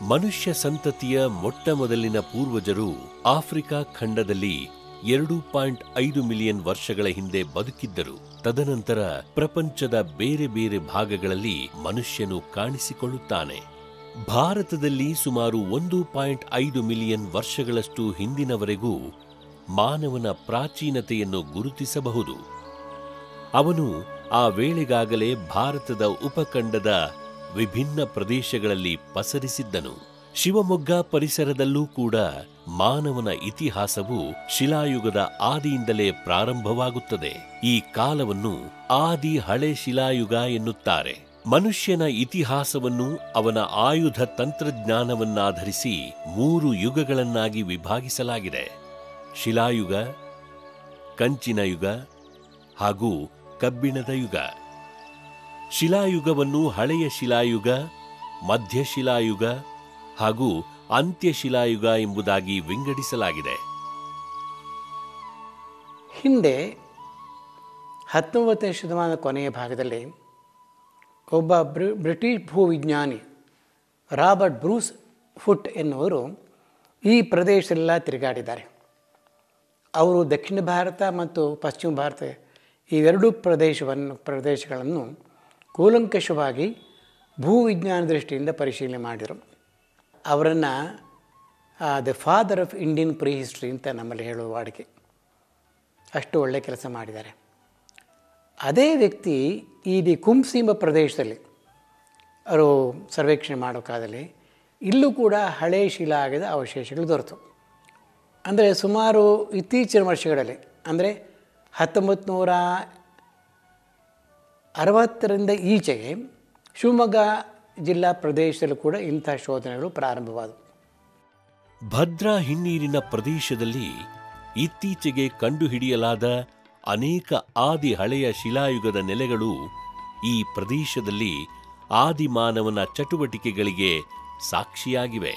ಮನುಷ್ಯ ಸಂತತಿಯ ಮೊಟ್ಟ ಮೊದಲಿನ ಪೂರ್ವಜರು ಆಫ್ರಿಕಾ ಖಂಡದಲ್ಲಿ ಎರಡು ಪಾಯಿಂಟ್ ಐದು ಮಿಲಿಯನ್ ವರ್ಷಗಳ ಹಿಂದೆ ಬದುಕಿದ್ದರು ತದನಂತರ ಪ್ರಪಂಚದ ಬೇರೆ ಬೇರೆ ಭಾಗಗಳಲ್ಲಿ ಮನುಷ್ಯನು ಕಾಣಿಸಿಕೊಳ್ಳುತ್ತಾನೆ ಭಾರತದಲ್ಲಿ ಸುಮಾರು ಒಂದು ಪಾಯಿಂಟ್ ಐದು ಮಿಲಿಯನ್ ವರ್ಷಗಳಷ್ಟು ಹಿಂದಿನವರೆಗೂ ಮಾನವನ ಪ್ರಾಚೀನತೆಯನ್ನು ಗುರುತಿಸಬಹುದು ಅವನು ಆ ವೇಳೆಗಾಗಲೇ ಭಾರತದ ಉಪಖಂಡದ ವಿಭಿನ್ನ ಪ್ರದೇಶಗಳಲ್ಲಿ ಪಸರಿಸಿದ್ದನು ಶಿವಮೊಗ್ಗ ಪರಿಸರದಲ್ಲೂ ಕೂಡ ಮಾನವನ ಇತಿಹಾಸವು ಶಿಲಾಯುಗದ ಆದಿಯಿಂದಲೇ ಪ್ರಾರಂಭವಾಗುತ್ತದೆ ಈ ಕಾಲವನ್ನು ಆದಿ ಹಳೆ ಶಿಲಾಯುಗ ಎನ್ನುತ್ತಾರೆ ಮನುಷ್ಯನ ಇತಿಹಾಸವನ್ನು ಅವನ ಆಯುಧ ತಂತ್ರಜ್ಞಾನವನ್ನಾಧರಿಸಿ ಮೂರು ಯುಗಗಳನ್ನಾಗಿ ವಿಭಾಗಿಸಲಾಗಿದೆ ಶಿಲಾಯುಗ ಕಂಚಿನ ಯುಗ ಹಾಗೂ ಕಬ್ಬಿಣದ ಯುಗ ಶಿಲಾಯುಗವನ್ನು ಹಳೆಯ ಶಿಲಾಯುಗ ಮಧ್ಯಶಿಲಾಯುಗ ಹಾಗೂ ಅಂತ್ಯಶಿಲಾಯುಗ ಎಂಬುದಾಗಿ ವಿಂಗಡಿಸಲಾಗಿದೆ ಹಿಂದೆ ಹತ್ತೊಂಬತ್ತನೇ ಶತಮಾನದ ಕೊನೆಯ ಭಾಗದಲ್ಲಿ ಒಬ್ಬ ಬ್ರಿ ಬ್ರಿಟಿಷ್ ಭೂವಿಜ್ಞಾನಿ ರಾಬರ್ಟ್ ಬ್ರೂಸ್ ಫುಟ್ ಎನ್ನುವರು ಈ ಪ್ರದೇಶದೆಲ್ಲ ತಿರುಗಾಡಿದ್ದಾರೆ ಅವರು ದಕ್ಷಿಣ ಭಾರತ ಮತ್ತು ಪಶ್ಚಿಮ ಭಾರತ ಇವೆರಡೂ ಪ್ರದೇಶವನ್ನು ಪ್ರದೇಶಗಳನ್ನು ಕೂಲಂಕಷವಾಗಿ ಭೂವಿಜ್ಞಾನ ದೃಷ್ಟಿಯಿಂದ ಪರಿಶೀಲನೆ ಮಾಡಿದರು ಅವರನ್ನು the father of Indian prehistory ಅಂತ ನಮ್ಮಲ್ಲಿ ಹೇಳುವ ವಾಡಿಕೆ ಅಷ್ಟು ಒಳ್ಳೆಯ ಕೆಲಸ ಮಾಡಿದ್ದಾರೆ ಅದೇ ವ್ಯಕ್ತಿ ಈ ದಿ ಕುಂಸೀಮ ಪ್ರದೇಶದಲ್ಲಿ ಅವರು ಸರ್ವೇಕ್ಷಣೆ ಮಾಡೋ ಕಾಲದಲ್ಲಿ ಇಲ್ಲೂ ಕೂಡ ಹಳೆ ಶಿಲಾಗದ ಅವಶೇಷಗಳು ದೊರೆತು ಅಂದರೆ ಸುಮಾರು ಇತ್ತೀಚಿನ ವರ್ಷಗಳಲ್ಲಿ ಅಂದರೆ ಹತ್ತೊಂಬತ್ತು ನೂರ ಅರವತ್ತರಿಂದ ಈಚೆಗೆ ಶಿವಮೊಗ್ಗ ಜಿಲ್ಲಾ ಪ್ರದೇಶದಲ್ಲೂ ಕೂಡ ಇಂಥ ಶೋಧನೆಗಳು ಪ್ರಾರಂಭವಾದವು ಭದ್ರಾ ಹಿನ್ನೀರಿನ ಪ್ರದೇಶದಲ್ಲಿ ಇತ್ತೀಚೆಗೆ ಕಂಡುಹಿಡಿಯಲಾದ ಅನೇಕ ಆದಿ ಹಳೆಯ ಶಿಲಾಯುಗದ ನೆಲೆಗಳು ಈ ಪ್ರದೇಶದಲ್ಲಿ ಆದಿಮಾನವನ ಚಟುವಟಿಕೆಗಳಿಗೆ ಸಾಕ್ಷಿಯಾಗಿವೆ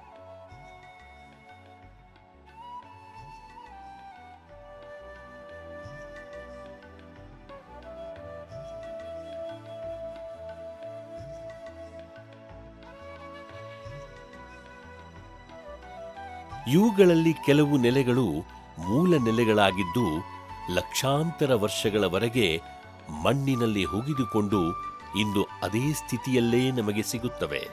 ಇವುಗಳಲ್ಲಿ ಕೆಲವು ನೆಲೆಗಳು ಮೂಲ ನೆಲೆಗಳಾಗಿದ್ದು ಲಕ್ಷಾಂತರ ವರ್ಷಗಳವರೆಗೆ ಮಣ್ಣಿನಲ್ಲಿ ಹುಗಿದುಕೊಂಡು ಇಂದು ಅದೇ ಸ್ಥಿತಿಯಲ್ಲೇ ನಮಗೆ ಸಿಗುತ್ತವೆ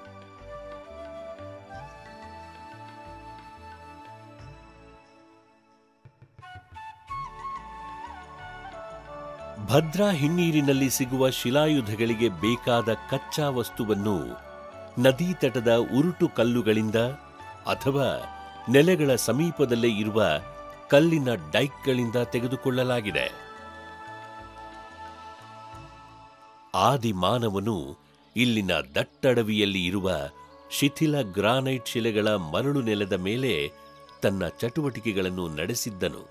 ಭದ್ರಾ ಹಿನ್ನೀರಿನಲ್ಲಿ ಸಿಗುವ ಶಿಲಾಯುಧಗಳಿಗೆ ಬೇಕಾದ ಕಚ್ಚಾ ವಸ್ತುವನ್ನು ನದಿ ತಟದ ಉರುಟು ಕಲ್ಲುಗಳಿಂದ ಅಥವಾ ನೆಲೆಗಳ ಸಮೀಪದಲ್ಲೇ ಇರುವ ಕಲ್ಲಿನ ಡೈಕ್ಗಳಿಂದ ತೆಗೆದುಕೊಳ್ಳಲಾಗಿದೆ ಆದಿ ಮಾನವನು ಇಲ್ಲಿನ ದಟ್ಟಡವಿಯಲ್ಲಿ ಇರುವ ಶಿಥಿಲ ಗ್ರಾನೈಟ್ ಶಿಲೆಗಳ ಮರಳು ನೆಲದ ಮೇಲೆ ತನ್ನ ಚಟುವಟಿಕೆಗಳನ್ನು ನಡೆಸಿದ್ದನು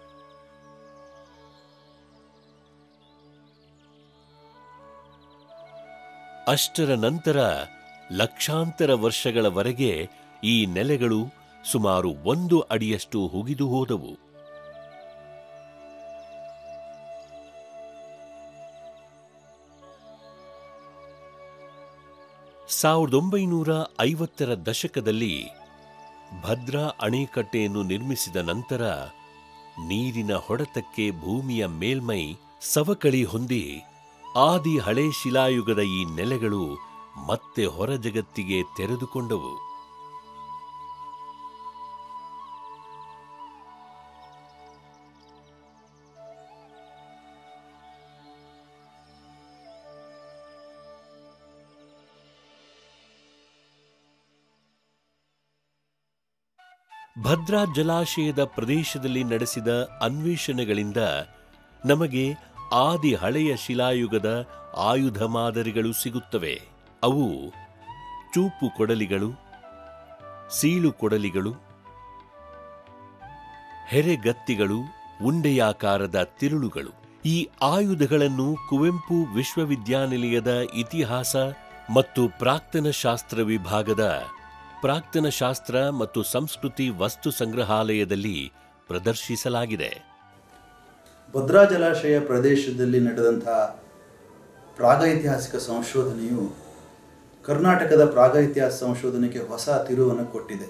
ಅಷ್ಟರ ನಂತರ ಲಕ್ಷಾಂತರ ವರ್ಷಗಳವರೆಗೆ ಈ ನೆಲೆಗಳು ಸುಮಾರು ಒಂದು ಅಡಿಯಷ್ಟು ಹುಗಿದು ಹೋದವು ಸಾವಿರದ ಒಂಬೈನೂರ ಐವತ್ತರ ದಶಕದಲ್ಲಿ ಭದ್ರಾ ಅಣೆಕಟ್ಟೆಯನ್ನು ನಿರ್ಮಿಸಿದ ನಂತರ ನೀರಿನ ಹೊಡೆತಕ್ಕೆ ಭೂಮಿಯ ಮೇಲ್ಮೈ ಸವಕಳಿ ಹೊಂದಿ ಆದಿ ಹಳೆ ಶಿಲಾಯುಗದ ಈ ನೆಲೆಗಳು ಮತ್ತೆ ಹೊರ ಜಗತ್ತಿಗೆ ತೆರೆದುಕೊಂಡವು ಭದ್ರಾ ಜಲಾಶಯದ ಪ್ರದೇಶದಲ್ಲಿ ನಡೆಸಿದ ಅನ್ವೇಷಣೆಗಳಿಂದ ನಮಗೆ ಆದಿ ಹಳೆಯ ಶಿಲಾಯುಗದ ಆಯುಧ ಮಾದರಿಗಳು ಸಿಗುತ್ತವೆ ಅವು ಚೂಪು ಕೊಡಲಿಗಳು ಸೀಳು ಕೊಡಲಿಗಳು ಹೆರೆಗತ್ತಿಗಳು ಉಂಡೆಯಾಕಾರದ ತಿರುಳುಗಳು ಈ ಆಯುಧಗಳನ್ನು ಕುವೆಂಪು ವಿಶ್ವವಿದ್ಯಾನಿಲಯದ ಇತಿಹಾಸ ಮತ್ತು ಪ್ರಾಕ್ತನ ಶಾಸ್ತ್ರ ವಿಭಾಗದ ಪ್ರಾಕ್ತನ ಶಾಸ್ತ್ರ ಮತ್ತು ಸಂಸ್ಕೃತಿ ವಸ್ತು ಸಂಗ್ರಹಾಲಯದಲ್ಲಿ ಪ್ರದರ್ಶಿಸಲಾಗಿದೆ ಭದ್ರಾ ಜಲಾಶಯ ಪ್ರದೇಶದಲ್ಲಿ ನಡೆದಂತಹ ಪ್ರಾಗೈತಿಹಾಸಿಕ ಸಂಶೋಧನೆಯು ಕರ್ನಾಟಕದ ಪ್ರಾಗೈತಿಹಾಸ ಸಂಶೋಧನೆಗೆ ಹೊಸ ತಿರುವನ್ನು ಕೊಟ್ಟಿದೆ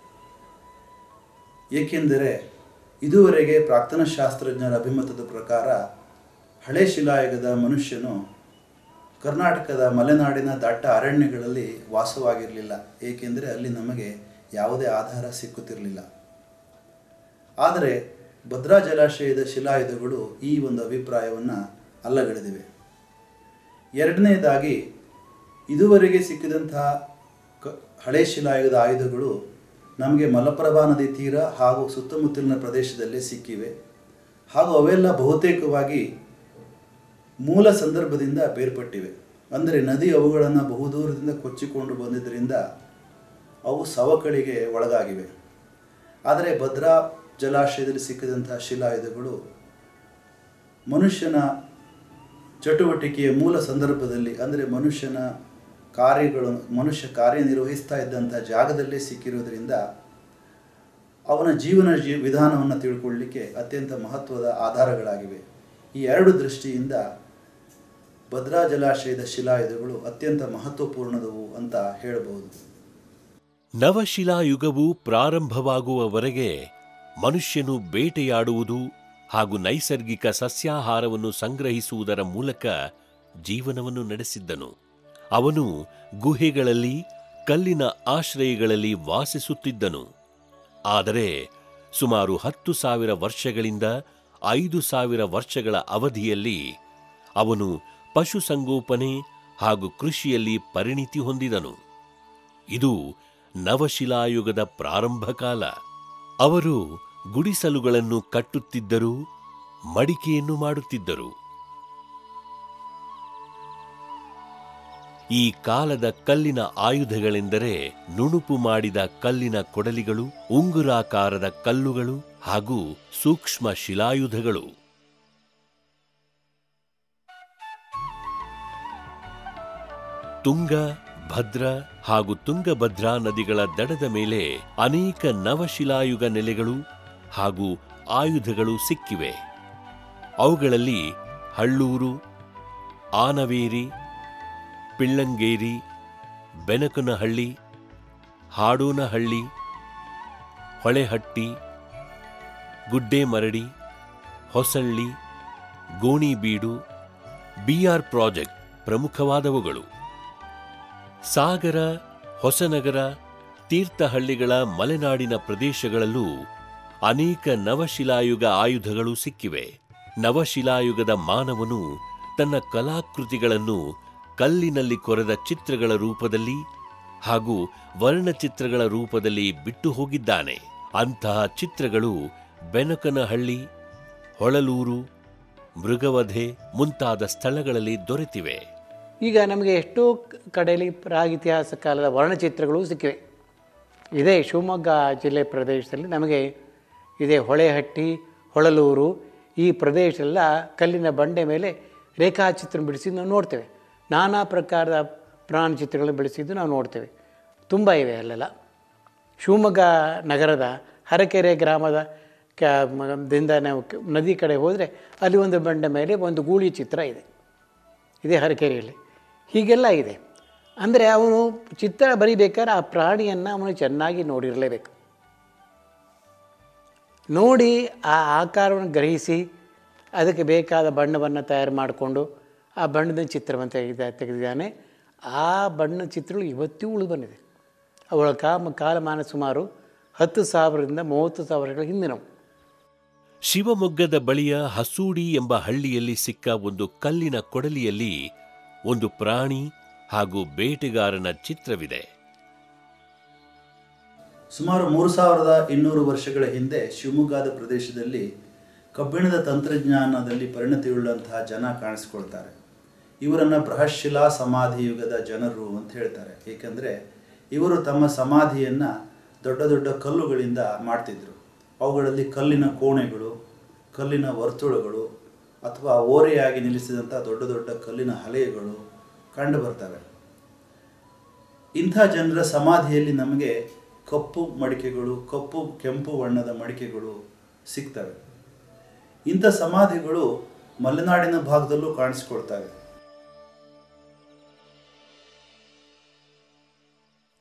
ಏಕೆಂದರೆ ಇದುವರೆಗೆ ಪ್ರಾಕ್ತನ ಶಾಸ್ತ್ರಜ್ಞರ ಅಭಿಮತದ ಪ್ರಕಾರ ಹಳೆ ಶಿಲಾಯುಗದ ಮನುಷ್ಯನು ಕರ್ನಾಟಕದ ಮಲೆನಾಡಿನ ದಟ್ಟ ಅರಣ್ಯಗಳಲ್ಲಿ ವಾಸವಾಗಿರಲಿಲ್ಲ ಏಕೆಂದರೆ ಅಲ್ಲಿ ನಮಗೆ ಯಾವುದೇ ಆಧಾರ ಸಿಕ್ಕುತ್ತಿರಲಿಲ್ಲ ಆದರೆ ಭದ್ರಾ ಜಲಾಶಯದ ಶಿಲಾಯುಧಗಳು ಈ ಒಂದು ಅಭಿಪ್ರಾಯವನ್ನು ಅಲ್ಲಗಳೆದಿವೆ ಎರಡನೇದಾಗಿ ಇದುವರೆಗೆ ಸಿಕ್ಕಿದಂತಹ ಕ ಹಳೆ ಶಿಲಾಯುಗದ ಆಯುಧಗಳು ನಮಗೆ ಮಲಪ್ರಭಾ ನದಿ ತೀರ ಹಾಗೂ ಸುತ್ತಮುತ್ತಲಿನ ಪ್ರದೇಶದಲ್ಲೇ ಸಿಕ್ಕಿವೆ ಹಾಗೂ ಅವೆಲ್ಲ ಬಹುತೇಕವಾಗಿ ಮೂಲ ಸಂದರ್ಭದಿಂದ ಬೇರ್ಪಟ್ಟಿವೆ ಅಂದರೆ ನದಿ ಅವುಗಳನ್ನು ಬಹುದೂರದಿಂದ ಕೊಚ್ಚಿಕೊಂಡು ಬಂದಿದ್ದರಿಂದ ಅವು ಸವಕಳಿಗೆ ಒಳಗಾಗಿವೆ ಆದರೆ ಭದ್ರಾ ಜಲಾಶಯದಲ್ಲಿ ಸಿಕ್ಕಿದಂತಹ ಶಿಲಾಯುಧಗಳು ಮನುಷ್ಯನ ಚಟುವಟಿಕೆಯ ಮೂಲ ಸಂದರ್ಭದಲ್ಲಿ ಅಂದರೆ ಮನುಷ್ಯನ ಕಾರ್ಯಗಳು ಮನುಷ್ಯ ಕಾರ್ಯನಿರ್ವಹಿಸ್ತಾ ಇದ್ದಂಥ ಜಾಗದಲ್ಲೇ ಸಿಕ್ಕಿರೋದ್ರಿಂದ ಅವನ ಜೀವನ ಜೀ ವಿಧಾನವನ್ನು ತಿಳ್ಕೊಳ್ಳಿಕ್ಕೆ ಅತ್ಯಂತ ಮಹತ್ವದ ಆಧಾರಗಳಾಗಿವೆ ಈ ಎರಡು ದೃಷ್ಟಿಯಿಂದ ಭದ್ರಾ ಜಲಾಶಯದ ಶಿಲಾಯುಧಗಳು ಅತ್ಯಂತ ಮಹತ್ವಪೂರ್ಣದವು ಅಂತ ಹೇಳಬಹುದು ನವಶಿಲಾಯುಗವು ಪ್ರಾರಂಭವಾಗುವವರೆಗೆ ಮನುಷ್ಯನು ಬೇಟೆಯಾಡುವುದು ಹಾಗೂ ನೈಸರ್ಗಿಕ ಸಸ್ಯಾಹಾರವನ್ನು ಸಂಗ್ರಹಿಸುವುದರ ಮೂಲಕ ಜೀವನವನ್ನು ನಡೆಸಿದ್ದನು ಅವನು ಗುಹೆಗಳಲ್ಲಿ ಕಲ್ಲಿನ ಆಶ್ರಯಗಳಲ್ಲಿ ವಾಸಿಸುತ್ತಿದ್ದನು ಆದರೆ ಸುಮಾರು ಹತ್ತು ಸಾವಿರ ವರ್ಷಗಳಿಂದ ಐದು ಸಾವಿರ ವರ್ಷಗಳ ಅವಧಿಯಲ್ಲಿ ಅವನು ಪಶುಸಂಗೋಪನೆ ಹಾಗೂ ಕೃಷಿಯಲ್ಲಿ ಪರಿಣಿತಿ ಹೊಂದಿದನು ಇದು ನವಶಿಲಾಯುಗದ ಪ್ರಾರಂಭ ಕಾಲ ಅವರು ಗುಡಿಸಲುಗಳನ್ನು ಕಟ್ಟುತ್ತಿದ್ದರು ಮಡಿಕೆಯನ್ನು ಮಾಡುತ್ತಿದ್ದರು ಈ ಕಾಲದ ಕಲ್ಲಿನ ಆಯುಧಗಳೆಂದರೆ ನುಣುಪು ಮಾಡಿದ ಕಲ್ಲಿನ ಕೊಡಲಿಗಳು ಉಂಗುರಾಕಾರದ ಕಲ್ಲುಗಳು ಹಾಗೂ ಸೂಕ್ಷ್ಮ ಶಿಲಾಯುಧಗಳು ತುಂಗ ಭದ್ರ ಹಾಗೂ ತುಂಗಭದ್ರಾ ನದಿಗಳ ದಡದ ಮೇಲೆ ಅನೇಕ ನವಶಿಲಾಯುಗ ನೆಲೆಗಳು ಹಾಗೂ ಆಯುಧಗಳು ಸಿಕ್ಕಿವೆ ಅವುಗಳಲ್ಲಿ ಹಳ್ಳೂರು ಆನವೇರಿ ಪಿಳ್ಳಂಗೇರಿ ಬೆನಕನಹಳ್ಳಿ ಹಾಡೋನಹಳ್ಳಿ ಹೊಳೆಹಟ್ಟಿ ಗುಡ್ಡೇಮರಡಿ ಹೊಸಳ್ಳಿ ಗೋಣಿಬೀಡು ಬಿಆರ್ ಪ್ರಾಜೆಕ್ಟ್ ಪ್ರಮುಖವಾದವುಗಳು ಸಾಗರ ಹೊಸನಗರ ತೀರ್ಥಹಳ್ಳಿಗಳ ಮಲೆನಾಡಿನ ಪ್ರದೇಶಗಳಲ್ಲೂ ಅನೇಕ ನವಶಿಲಾಯುಗ ಆಯುಧಗಳು ಸಿಕ್ಕಿವೆ ನವಶಿಲಾಯುಗದ ಮಾನವನು ತನ್ನ ಕಲಾಕೃತಿಗಳನ್ನು ಕಲ್ಲಿನಲ್ಲಿ ಕೊರೆದ ಚಿತ್ರಗಳ ರೂಪದಲ್ಲಿ ಹಾಗೂ ವರ್ಣಚಿತ್ರಗಳ ರೂಪದಲ್ಲಿ ಬಿಟ್ಟು ಹೋಗಿದ್ದಾನೆ ಅಂತಹ ಚಿತ್ರಗಳು ಬೆನಕನಹಳ್ಳಿ ಹೊಳಲೂರು ಮೃಗವಧೆ ಮುಂತಾದ ಸ್ಥಳಗಳಲ್ಲಿ ದೊರೆತಿವೆ ಈಗ ನಮಗೆ ಎಷ್ಟೋ ಕ- ಕಡೆಯಲ್ಲಿ ಪ್ರಾಗಿತಿಹಾಸ ಕಾಲದ ವರ್ಣಚಿತ್ರಗಳು ಸಿಕ್ಕಿವೆ ಇದೇ ಶಿವಮೊಗ್ಗ ಜಿಲ್ಲೆ ಪ್ರದೇಶದಲ್ಲಿ ನಮಗೆ ಇದೇ ಹೊಳೆಹಟ್ಟಿ ಹೊಳಲೂರು ಈ ಪ್ರದೇಶ ಎಲ್ಲ ಕಲ್ಲಿನ ಬಂಡೆ ಮೇಲೆ ರೇಖಾಚಿತ್ರ ಬಿಡಿಸಿದ್ದು ನಾವು ನೋಡ್ತೇವೆ ನಾನಾ ಪ್ರಕಾರದ ಪ್ರಾಣ ಚಿತ್ರಗಳನ್ನು ಬಿಡಿಸಿದ್ದು ನಾವು ನೋಡ್ತೇವೆ ತುಂಬ ಇವೆ ಅಲ್ಲೆಲ್ಲ ಶಿವಮೊಗ್ಗ ನಗರದ ಹರಕೆರೆ ಗ್ರಾಮದ ಕ ಮ- ದಿಂದ ನಾವು ಕ- ನದಿ ಕಡೆ ಹೋದರೆ ಅಲ್ಲಿ ಒಂದು ಬಂಡೆ ಮೇಲೆ ಒಂದು ಗೂಳಿ ಚಿತ್ರ ಇದೆ ಇದೇ ಹರಕೆರೆಯಲ್ಲಿ ಹೀಗೆಲ್ಲ ಇದೆ ಅಂದರೆ ಅವನು ಚಿತ್ರ ಬರಿಬೇಕಾದ್ರೆ ಆ ಪ್ರಾಣಿಯನ್ನು ಅವನು ಚೆನ್ನಾಗಿ ನೋಡಿರಲೇಬೇಕು ನೋಡಿ ಆ ಆಕಾರವನ್ನು ಗ್ರಹಿಸಿ ಅದಕ್ಕೆ ಬೇಕಾದ ಬಣ್ಣವನ್ನು ತಯಾರು ಮಾಡಿಕೊಂಡು ಆ ಬಣ್ಣದ ಚಿತ್ರವನ್ನು ತೆಗೆದ ತೆಗೆದಿದ್ದಾನೆ ಆ ಬಣ್ಣ ಚಿತ್ರಗಳು ಇವತ್ತೂ ಉಳಿದು ಬಂದಿದೆ ಅವಳ ಕಾಮ ಕಾಲಮಾನ ಸುಮಾರು ಹತ್ತು ಸಾವಿರದಿಂದ ಮೂವತ್ತು ಸಾವಿರಗಳ ಹಿಂದಿನವು ಶಿವಮೊಗ್ಗದ ಬಳಿಯ ಹಸೂಡಿ ಎಂಬ ಹಳ್ಳಿಯಲ್ಲಿ ಸಿಕ್ಕ ಒಂದು ಕಲ್ಲಿನ ಕೊಡಲಿಯಲ್ಲಿ ಒಂದು ಪ್ರಾಣಿ ಹಾಗೂ ಬೇಟೆಗಾರನ ಚಿತ್ರವಿದೆ ಸುಮಾರು ಮೂರು ಸಾವಿರದ ಇನ್ನೂರು ವರ್ಷಗಳ ಹಿಂದೆ ಶಿವಮೊಗ್ಗದ ಪ್ರದೇಶದಲ್ಲಿ ಕಬ್ಬಿಣದ ತಂತ್ರಜ್ಞಾನದಲ್ಲಿ ಪರಿಣತಿಯುಳ್ಳಂತಹ ಜನ ಕಾಣಿಸ್ಕೊಳ್ತಾರೆ ಇವರನ್ನು ಬೃಹಶಿಲಾ ಸಮಾಧಿ ಯುಗದ ಜನರು ಅಂತ ಹೇಳ್ತಾರೆ ಏಕೆಂದರೆ ಇವರು ತಮ್ಮ ಸಮಾಧಿಯನ್ನು ದೊಡ್ಡ ದೊಡ್ಡ ಕಲ್ಲುಗಳಿಂದ ಮಾಡ್ತಿದ್ರು ಅವುಗಳಲ್ಲಿ ಕಲ್ಲಿನ ಕೋಣೆಗಳು ಕಲ್ಲಿನ ವರ್ತುಳಗಳು ಅಥವಾ ಓರೆಯಾಗಿ ನಿಲ್ಲಿಸಿದಂಥ ದೊಡ್ಡ ದೊಡ್ಡ ಕಲ್ಲಿನ ಹಲೆಗಳು ಕಂಡು ಬರ್ತವೆ ಇಂಥ ಜನರ ಸಮಾಧಿಯಲ್ಲಿ ನಮಗೆ ಕಪ್ಪು ಮಡಿಕೆಗಳು ಕಪ್ಪು ಕೆಂಪು ಬಣ್ಣದ ಮಡಿಕೆಗಳು ಸಿಗ್ತವೆ ಇಂಥ ಸಮಾಧಿಗಳು ಮಲೆನಾಡಿನ ಭಾಗದಲ್ಲೂ ಕಾಣಿಸ್ಕೊಳ್ತವೆ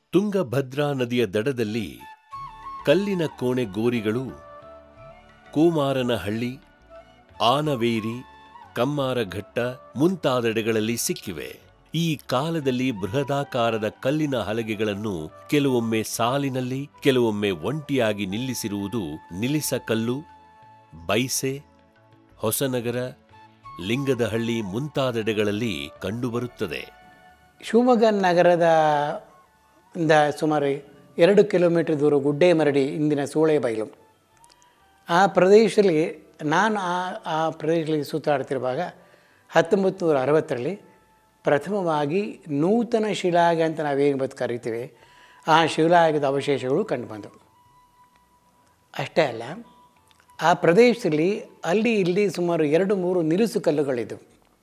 ತುಂಗಭದ್ರಾ ನದಿಯ ದಡದಲ್ಲಿ ಕಲ್ಲಿನ ಕೋಣೆ ಗೋರಿಗಳು ಕೂಮಾರನಹಳ್ಳಿ ಆನವೇರಿ ಕಮ್ಮಾರಘಟ್ಟ ಮುಂತಾದೆಡೆಗಳಲ್ಲಿ ಸಿಕ್ಕಿವೆ ಈ ಕಾಲದಲ್ಲಿ ಬೃಹದಾಕಾರದ ಕಲ್ಲಿನ ಹಲಗೆಗಳನ್ನು ಕೆಲವೊಮ್ಮೆ ಸಾಲಿನಲ್ಲಿ ಕೆಲವೊಮ್ಮೆ ಒಂಟಿಯಾಗಿ ನಿಲ್ಲಿಸಿರುವುದು ನಿಲ್ಲಿಸಕಲ್ಲು ಬೈಸೆ ಹೊಸನಗರ ಲಿಂಗದಹಳ್ಳಿ ಮುಂತಾದೆಡೆಗಳಲ್ಲಿ ಕಂಡುಬರುತ್ತದೆ ಶಿವಮೊಗ್ಗ ನಗರದ ಇಂದ ಸುಮಾರು ಎರಡು ಕಿಲೋಮೀಟರ್ ದೂರ ಗುಡ್ಡೇಮರಡಿ ಇಂದಿನ ಸೂಳೆಬೈಲು ಆ ಪ್ರದೇಶದಲ್ಲಿ ನಾನು ಆ ಆ ಪ್ರದೇಶದಲ್ಲಿ ಸುತ್ತಾಡ್ತಿರುವಾಗ ಹತ್ತೊಂಬತ್ತು ನೂರ ಅರವತ್ತರಲ್ಲಿ ಪ್ರಥಮವಾಗಿ ನೂತನ ಶಿಲಾಗ ಅಂತ ನಾವೇನು ಬದು ಕರಿತೀವಿ ಆ ಶಿಲಾಗದ ಅವಶೇಷಗಳು ಕಂಡುಬಂದವು ಅಷ್ಟೇ ಅಲ್ಲ ಆ ಪ್ರದೇಶದಲ್ಲಿ ಅಲ್ಲಿ ಇಲ್ಲಿ ಸುಮಾರು ಎರಡು ಮೂರು ನಿರುಸು ಕಲ್ಲುಗಳಿದ್ದವು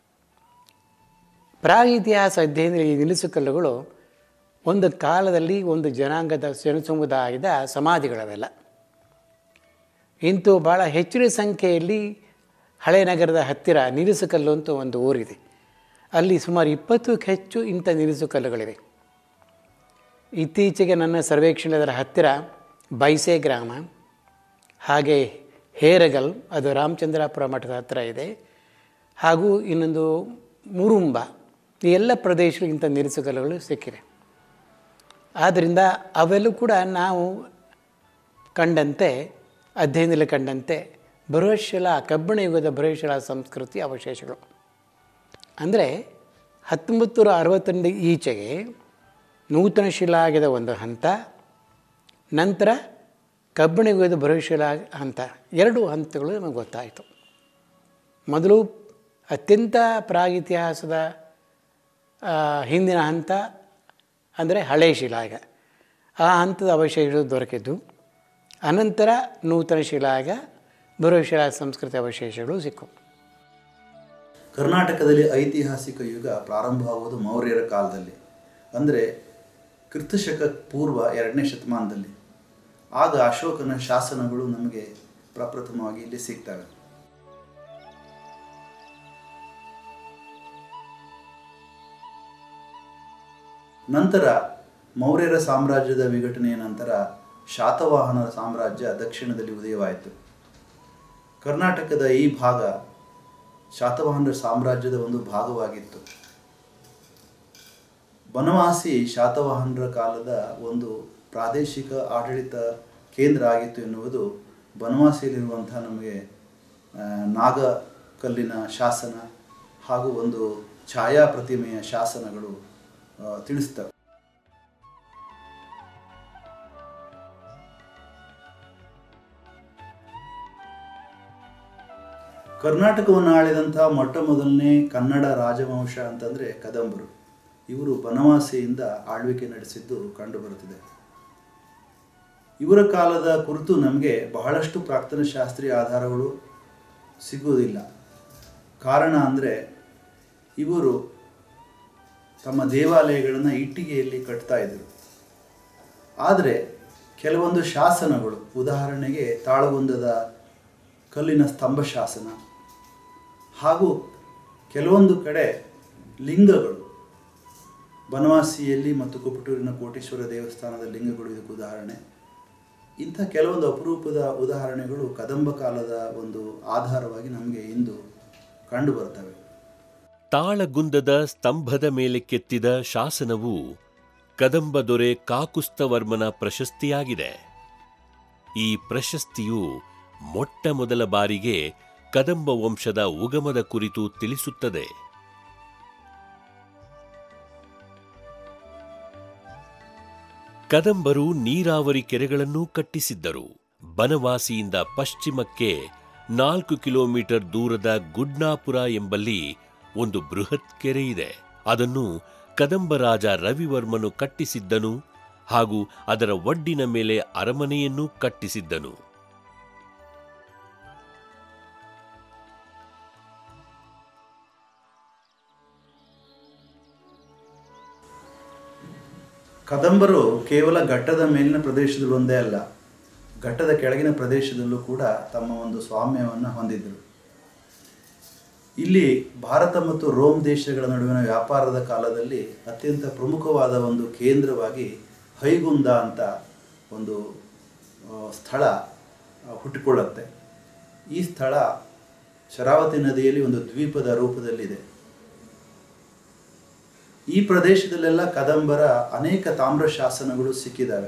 ಪ್ರಾಗಿತಿಹಾಸ ಅಧ್ಯಯನದಲ್ಲಿ ಈ ನಿಲ್ಲಿಸು ಕಲ್ಲುಗಳು ಒಂದು ಕಾಲದಲ್ಲಿ ಒಂದು ಜನಾಂಗದ ಜನಸಮುದಾಯದ ಸಮಾಧಿಗಳವೆಲ್ಲ ಇಂತೂ ಭಾಳ ಹೆಚ್ಚಿನ ಸಂಖ್ಯೆಯಲ್ಲಿ ಹಳೆ ನಗರದ ಹತ್ತಿರ ನಿಲ್ಲಿಸು ಕಲ್ಲು ಅಂತ ಒಂದು ಊರಿದೆ ಅಲ್ಲಿ ಸುಮಾರು ಇಪ್ಪತ್ತಕ್ಕೂ ಹೆಚ್ಚು ಇಂಥ ನಿಲ್ಲಿಸು ಕಲ್ಲುಗಳಿವೆ ಇತ್ತೀಚೆಗೆ ನನ್ನ ಸರ್ವೇಕ್ಷಣೆ ಅದರ ಹತ್ತಿರ ಬೈಸೆ ಗ್ರಾಮ ಹಾಗೆ ಹೇರಗಲ್ ಅದು ರಾಮಚಂದ್ರಾಪುರ ಮಠದ ಹತ್ತಿರ ಇದೆ ಹಾಗೂ ಇನ್ನೊಂದು ಮುರುಂಬ ಈ ಎಲ್ಲ ಪ್ರದೇಶಗಳು ಇಂಥ ನಿಲ್ಲಿಸುಕಲ್ಲುಗಳು ಸಿಕ್ಕಿವೆ ಆದ್ದರಿಂದ ಅವೆಲ್ಲೂ ಕೂಡ ನಾವು ಕಂಡಂತೆ ಅಧ್ಯಯನದಲ್ಲಿ ಕಂಡಂತೆ ಬೃಹಶಿಲಾ ಕಬ್ಬಿಣ ಯುಗದ ಬೃಹಶಿಲಾ ಸಂಸ್ಕೃತಿ ಅವಶೇಷಗಳು ಅಂದರೆ ಹತ್ತೊಂಬತ್ತು ನೂರ ಅರವತ್ತರಿಂದ ಈಚೆಗೆ ನೂತನ ಶಿಲಾಗದ ಒಂದು ಹಂತ ನಂತರ ಕಬ್ಬಿಣ ಯುಗದ ಬೃಹಶಿಲಾ ಹಂತ ಎರಡು ಹಂತಗಳು ನಮಗೆ ಗೊತ್ತಾಯಿತು ಮೊದಲು ಅತ್ಯಂತ ಪ್ರಾಗಿತಿಹಾಸದ ಆ, ಹಿಂದಿನ ಹಂತ ಅಂದರೆ ಹಳೆ ಶಿಲಾಗ ಆ ಹಂತದ ಅವಶೇಷಗಳು ದೊರಕಿದ್ದು ಅನಂತರ ನೂತನ ಶಿಲಾಗ ಬೃಹಶಿಲಾ ಸಂಸ್ಕೃತಿ ಅವಶೇಷಗಳು ಸಿಕ್ಕವು ಕರ್ನಾಟಕದಲ್ಲಿ ಐತಿಹಾಸಿಕ ಯುಗ ಪ್ರಾರಂಭವಾಗುವುದು ಮೌರ್ಯರ ಕಾಲದಲ್ಲಿ ಅಂದರೆ ಕ್ರಿಸ್ತಶಕ ಪೂರ್ವ ಎರಡನೇ ಶತಮಾನದಲ್ಲಿ ಆಗ ಅಶೋಕನ ಶಾಸನಗಳು ನಮಗೆ ಪ್ರಪ್ರಥಮವಾಗಿ ಇಲ್ಲಿ ಸಿಗ್ತವೆ ನಂತರ ಮೌರ್ಯರ ಸಾಮ್ರಾಜ್ಯದ ವಿಘಟನೆಯ ನಂತರ ಶಾತವಾಹನರ ಸಾಮ್ರಾಜ್ಯ ದಕ್ಷಿಣದಲ್ಲಿ ಉದಯವಾಯಿತು ಕರ್ನಾಟಕದ ಈ ಭಾಗ ಶಾತವಾಹನರ ಸಾಮ್ರಾಜ್ಯದ ಒಂದು ಭಾಗವಾಗಿತ್ತು ಬನವಾಸಿ ಶಾತವಾಹನರ ಕಾಲದ ಒಂದು ಪ್ರಾದೇಶಿಕ ಆಡಳಿತ ಕೇಂದ್ರ ಆಗಿತ್ತು ಎನ್ನುವುದು ಬನವಾಸಿಯಲ್ಲಿರುವಂತಹ ನಮಗೆ ಆ, ನಾಗಕಲ್ಲಿನ ಶಾಸನ ಹಾಗೂ ಒಂದು ಛಾಯಾ ಪ್ರತಿಮೆಯ ಶಾಸನಗಳು ಆ, ತಿಳಿಸ್ತವೆ ಕರ್ನಾಟಕವನ್ನು ಆಳಿದಂತಹ ಮೊಟ್ಟ ಮೊದಲನೇ ಕನ್ನಡ ರಾಜವಂಶ ಅಂತಂದರೆ ಕದಂಬರು ಇವರು ಬನವಾಸಿಯಿಂದ ಆಳ್ವಿಕೆ ನಡೆಸಿದ್ದು ಕಂಡುಬರುತ್ತಿದೆ ಇವರ ಕಾಲದ ಕುರಿತು ನಮಗೆ ಬಹಳಷ್ಟು ಪ್ರಾಕ್ತನ ಶಾಸ್ತ್ರೀಯ ಆಧಾರಗಳು ಸಿಗುವುದಿಲ್ಲ ಕಾರಣ ಅಂದರೆ ಇವರು ತಮ್ಮ ದೇವಾಲಯಗಳನ್ನು ಇಟ್ಟಿಗೆಯಲ್ಲಿ ಕಟ್ತಾ ಇದ್ದರು ಆದರೆ ಕೆಲವೊಂದು ಶಾಸನಗಳು ಉದಾಹರಣೆಗೆ ತಾಳಗುಂದದ ಕಲ್ಲಿನ ಸ್ತಂಭ ಶಾಸನ ಹಾಗೂ ಕೆಲವೊಂದು ಕಡೆ ಲಿಂಗಗಳು ಬನವಾಸಿಯಲ್ಲಿ ಮತ್ತು ಕುಪಟೂರಿನ ಕೋಟೇಶ್ವರ ದೇವಸ್ಥಾನದ ಲಿಂಗಗಳು ಇದಕ್ಕೆ ಉದಾಹರಣೆ ಇಂಥ ಕೆಲವೊಂದು ಅಪರೂಪದ ಉದಾಹರಣೆಗಳು ಕದಂಬ ಕಾಲದ ಒಂದು ಆಧಾರವಾಗಿ ನಮಗೆ ಇಂದು ಕಂಡುಬರ್ತವೆ ತಾಳಗುಂದದ ಸ್ತಂಭದ ಮೇಲೆ ಕೆತ್ತಿದ ಶಾಸನವು ಕದಂಬ ದೊರೆ ಕಾಕುಸ್ತವರ್ಮನ ಪ್ರಶಸ್ತಿಯಾಗಿದೆ ಈ ಪ್ರಶಸ್ತಿಯು ಮೊಟ್ಟ ಮೊದಲ ಬಾರಿಗೆ ಕದಂಬ ವಂಶದ ಉಗಮದ ಕುರಿತು ತಿಳಿಸುತ್ತದೆ ಕದಂಬರು ನೀರಾವರಿ ಕೆರೆಗಳನ್ನೂ ಕಟ್ಟಿಸಿದ್ದರು ಬನವಾಸಿಯಿಂದ ಪಶ್ಚಿಮಕ್ಕೆ ನಾಲ್ಕು ಕಿಲೋಮೀಟರ್ ದೂರದ ಗುಡ್ನಾಪುರ ಎಂಬಲ್ಲಿ ಒಂದು ಬೃಹತ್ ಕೆರೆ ಇದೆ ಅದನ್ನು ಕದಂಬರಾಜ ರವಿವರ್ಮನು ಕಟ್ಟಿಸಿದ್ದನು ಹಾಗೂ ಅದರ ಒಡ್ಡಿನ ಮೇಲೆ ಅರಮನೆಯನ್ನೂ ಕಟ್ಟಿಸಿದ್ದನು ಕದಂಬರು ಕೇವಲ ಘಟ್ಟದ ಮೇಲಿನ ಪ್ರದೇಶದಲ್ಲಿ ಒಂದೇ ಅಲ್ಲ ಘಟ್ಟದ ಕೆಳಗಿನ ಪ್ರದೇಶದಲ್ಲೂ ಕೂಡ ತಮ್ಮ ಒಂದು ಸ್ವಾಮ್ಯವನ್ನು ಹೊಂದಿದ್ದರು ಇಲ್ಲಿ ಭಾರತ ಮತ್ತು ರೋಮ್ ದೇಶಗಳ ನಡುವಿನ ವ್ಯಾಪಾರದ ಕಾಲದಲ್ಲಿ ಅತ್ಯಂತ ಪ್ರಮುಖವಾದ ಒಂದು ಕೇಂದ್ರವಾಗಿ ಹೈಗುಂದ ಅಂತ ಒಂದು ಆ, ಸ್ಥಳ ಆ, ಹುಟ್ಟಿಕೊಳ್ಳುತ್ತೆ ಈ ಸ್ಥಳ ಶರಾವತಿ ನದಿಯಲ್ಲಿ ಒಂದು ದ್ವೀಪದ ರೂಪದಲ್ಲಿದೆ ಈ ಪ್ರದೇಶದಲ್ಲೆಲ್ಲ ಕದಂಬರ ಅನೇಕ ತಾಮ್ರ ಶಾಸನಗಳು ಸಿಕ್ಕಿದ್ದಾವೆ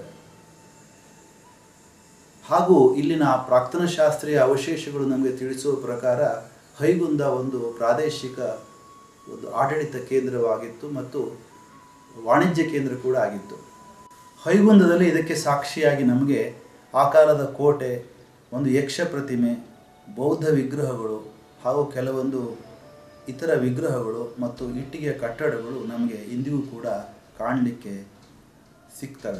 ಹಾಗೂ ಇಲ್ಲಿನ ಪ್ರಾಕ್ತನ ಶಾಸ್ತ್ರೀಯ ಅವಶೇಷಗಳು ನಮಗೆ ತಿಳಿಸುವ ಪ್ರಕಾರ ಹೈಗುಂದ ಒಂದು ಪ್ರಾದೇಶಿಕ ಒಂದು ಆಡಳಿತ ಕೇಂದ್ರವಾಗಿತ್ತು ಮತ್ತು ವಾಣಿಜ್ಯ ಕೇಂದ್ರ ಕೂಡ ಆಗಿತ್ತು ಹೈಗುಂದದಲ್ಲಿ ಇದಕ್ಕೆ ಸಾಕ್ಷಿಯಾಗಿ ನಮಗೆ ಆ ಕಾಲದ ಕೋಟೆ ಒಂದು ಯಕ್ಷ ಪ್ರತಿಮೆ ಬೌದ್ಧ ವಿಗ್ರಹಗಳು ಹಾಗೂ ಕೆಲವೊಂದು ಇತರ ವಿಗ್ರಹಗಳು ಮತ್ತು ಇಟ್ಟಿಗೆಯ ಕಟ್ಟಡಗಳು ನಮಗೆ ಇಂದಿಗೂ ಕೂಡ ಕಾಣಲಿಕ್ಕೆ ಸಿಗ್ತವೆ